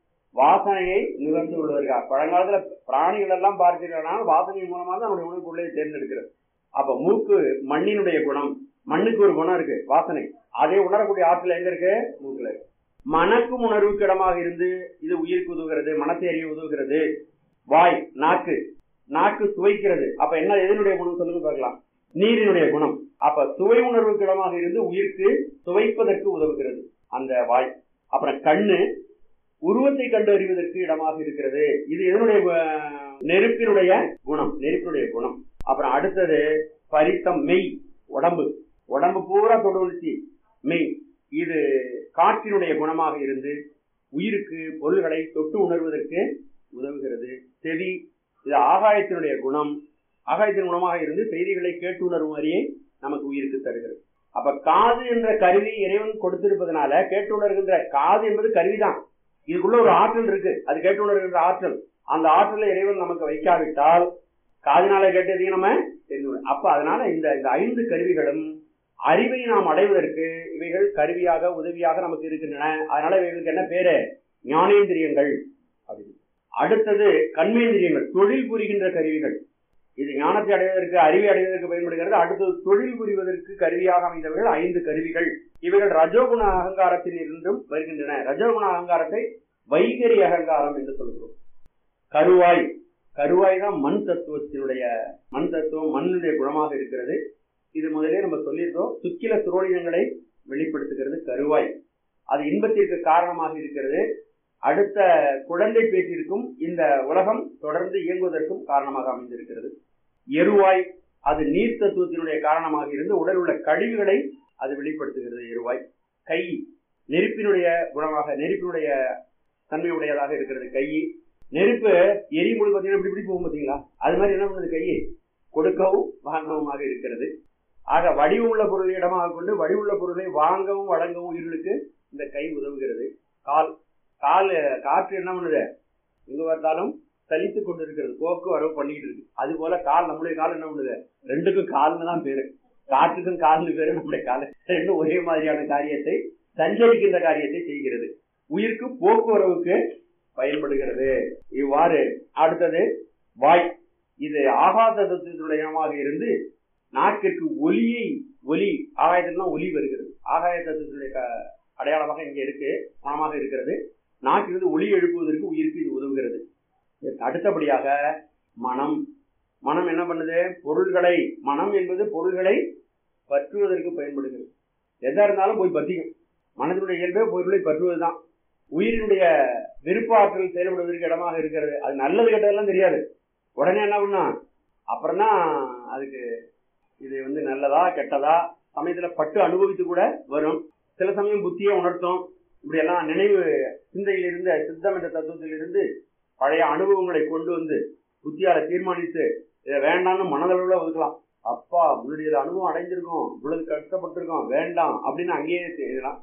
வாசனையை நுகர்ந்து கொள்வதற்காக பழங்காலத்துல பிராணிகள் எல்லாம் பார்த்தீங்கன்னா வாசனை மூலமா தான் நம்முடைய உணவு பொருளை தேர்ந்தெடுக்கிறது அப்ப மூக்கு மண்ணினுடைய குணம் மண்ணுக்கு ஒரு குணம் இருக்கு வாசனை அதை உணரக்கூடிய ஆற்றல் எங்க இருக்கு மூக்குல இருக்கு மனக்கும் உணர்வுக்கு இடமாக இருந்து இது உயிருக்கு உதவுகிறது மனத்தை அறிய உதவுகிறது வாய் நாக்கு நாக்கு சுவைக்கிறது அப்ப என்ன எதனுடைய குணம் சொல்லுங்க பார்க்கலாம் நீரினுடைய குணம் அப்ப சுவை உணர்வுக்கு இடமாக இருந்து உயிருக்கு சுவைப்பதற்கு உதவுகிறது அந்த வாய் அப்புறம் கண்ணு உருவத்தை கண்டு அறிவதற்கு இடமாக இருக்கிறது இது எதனுடைய அஹ், நெருப்பினுடைய குணம் நெருப்பினுடைய குணம் அப்புறம் அடுத்தது பரித்தம் மெய் உடம்பு உடம்பு பூரா தொடுவழ்ச்சி மெய் இது காற்றினுடைய குணமாக இருந்து உயிருக்கு பொருள்களை தொட்டு உணர்வதற்கு உதவுகிறது செவி இது ஆகாயத்தினுடைய குணம் ஆகாயத்தின் குணமாக இருந்து செய்திகளை கேட்டு உணரும் வரியை நமக்கு உயிருக்கு தருகிறது அப்ப காது என்ற கருவி இறைவன் கொடுத்திருப்பதனால கேட்டு உணர்கின்ற காது என்பது கருவிதான் இதுக்குள்ள ஒரு ஆற்றல் இருக்கு அது கேட்டு உணர்கின்ற ஆற்றல் அந்த ஆற்றலை இறைவன் நமக்கு வைக்காவிட்டால் காதினால கேட்டதையும் நம்ம தெரிந்து கொள்ள- அப்ப அதனால இந்த இந்த ஐந்து கருவிகளும் அறிவை நாம் அடைவதற்கு இவைகள் கருவியாக உதவியாக நமக்கு இருக்கின்றன அதனால இவைகளுக்கு என்ன பேரு ஞானேந்திரியங்கள் அப்படின்னு அடுத்தது கண்மேந்திரியங்கள் தொழில் புரிகின்ற கருவிகள் இது ஞானத்தை அடைவதற்கு அறிவை அடைவதற்கு பயன்படுகிறது அடுத்தது தொழில் புரிவதற்கு கருவியாக அமைந்தவர்கள் ஐந்து கருவிகள் இவைகள் ரஜோகுண அகங்காரத்தில் இருந்தும் வருகின்றன ரஜோகுண அகங்காரத்தை வைகரி அகங்காரம் என்று சொல்கிறோம் கருவாய் கருவாய் தான் மண் தத்துவத்தினுடைய மண் தத்துவம் மண்ணுடைய குணமாக இருக்கிறது இது முதலே நம்ம சொல்லியிருக்கோம் சுக்கில சுரோடினங்களை வெளிப்படுத்துகிறது கருவாய் அது இன்பத்திற்கு காரணமாக இருக்கிறது அடுத்த குழந்தை பேச்சிற்கும் இந்த உலகம் தொடர்ந்து இயங்குவதற்கும் காரணமாக அமைந்திருக்கிறது எருவாய் அது நீர் தத்துவத்தினுடைய காரணமாக இருந்து உடல் உள்ள கழிவுகளை அது வெளிப்படுத்துகிறது எருவாய் கை நெருப்பினுடைய குணமாக நெருப்பினுடைய தன்மை உடையதாக இருக்கிறது கை நெருப்பு எரியும்போது பார்த்தீங்கன்னா இப்படி இப்படி போகும் பார்த்தீங்களா அது மாதிரி என்ன பண்ணுது கையை கொடுக்கவும் வாங்கவும் இருக்கிறது ஆக வடிவுள்ள பொருளை இடமாக கொண்டு வடிவுள்ள பொருளை வாங்கவும் வழங்கவும் உயிர்களுக்கு இந்த கை உதவுகிறது கால் கால் காற்று என்ன பண்ணுது எங்க பார்த்தாலும் சலித்து கொண்டு இருக்கிறது போக்கு வரவு பண்ணிக்கிட்டு இருக்கு அது போல கால் நம்முடைய கால் என்ன பண்ணுது ரெண்டுக்கும் கால்னு தான் பேரு காற்றுக்கும் கால்னு பேரு நம்முடைய கால் ரெண்டும் ஒரே மாதிரியான காரியத்தை சஞ்சரிக்கின்ற காரியத்தை செய்கிறது உயிருக்கு போக்குவரவுக்கு பயன்படுகிறது இவ்வாறு அடுத்தது வாய் இது ஆகாத தத்துவத்தினுடைய இனமாக இருந்து நாக்கிற்கு ஒலியை ஒலி ஆகாயத்தில் தான் ஒலி வருகிறது ஆகாய தத்துவத்தினுடைய க- அடையாளமாக இங்கே இருக்கு குணமாக இருக்கிறது நாக்கிலிருந்து ஒலி எழுப்புவதற்கு உயிருக்கு இது உதவுகிறது இதற்கு அடுத்தபடியாக மனம் மனம் என்ன பண்ணுது பொருள்களை மனம் என்பது பொருள்களை பற்றுவதற்கு பயன்படுகிறது எதா இருந்தாலும் போய் பற்றிக்கும் மனதினுடைய இயல்பே பொருளை பற்றுவதுதான் உயிரினுடைய விருப்ப ஆற்றல் செயல்படுவதற்கு இடமாக இருக்கிறது அது நல்லது கெட்டதெல்லாம் தெரியாது உடனே என்ன பண்ணா அப்புறம் தான் அதுக்கு இது வந்து நல்லதா கெட்டதா சமயத்துல பட்டு அனுபவித்து கூட வரும் சில சமயம் புத்தியை உணர்த்தும் இப்படி எல்லாம் நினைவு சிந்தையில் இருந்த சித்தம் என்ற தத்துவத்தில் இருந்து பழைய அனுபவங்களை கொண்டு வந்து புத்தியால தீர்மானித்து இதை வேண்டாம்னு மனதளவுல ஒதுக்கலாம் அப்பா முன்னாடி இது அனுபவம் அடைஞ்சிருக்கோம் இவ்வளவு கஷ்டப்பட்டிருக்கோம் வேண்டாம் அப்படின்னு அங்கேயே செய்யலாம்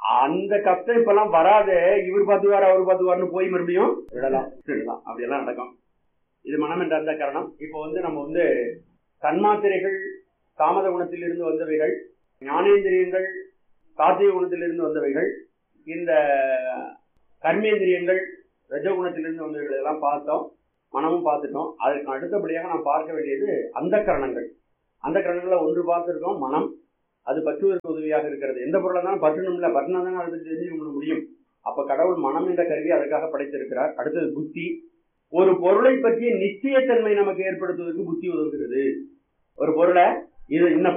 அந்த கஷ்டம் இப்பெல்லாம் வராது இவர் பார்த்துவார் அவர் பார்த்துவார்னு போய் மறுபடியும் விடலாம் விடலாம் அப்படியெல்லாம் நடக்கும் இது மனம் என்ற அந்த காரணம் இப்போ வந்து நம்ம வந்து தன்மாத்திரைகள் தாமத குணத்திலிருந்து வந்தவைகள் ஞானேந்திரியங்கள் சாத்திய குணத்திலிருந்து வந்தவைகள் இந்த கர்மேந்திரியங்கள் ரஜகுணத்திலிருந்து வந்தவைகள் எல்லாம் பார்த்தோம் மனமும் பார்த்துட்டோம் அதற்கு அடுத்தபடியாக நாம் பார்க்க வேண்டியது அந்த கரணங்கள் அந்த கரணங்களை ஒன்று பார்த்துருக்கோம் மனம் அது பற்றுவதற்கு உதவியாக இருக்கிறது எந்த பொருளாக இருந்தாலும் பற்றணும் இல்லை பற்றினா தானே அதை பற்றி தெரிஞ்சுக்க முடியும் அப்ப கடவுள் மனம் என்ற கருவி அதற்காக படைத்திருக்கிறார் அடுத்தது புத்தி ஒரு பொருளை பற்றிய நிச்சயத்தன்மை நமக்கு ஏற்படுத்துவதற்கு புத்தி உதவுகிறது ஒரு பொருளை இது இன்ன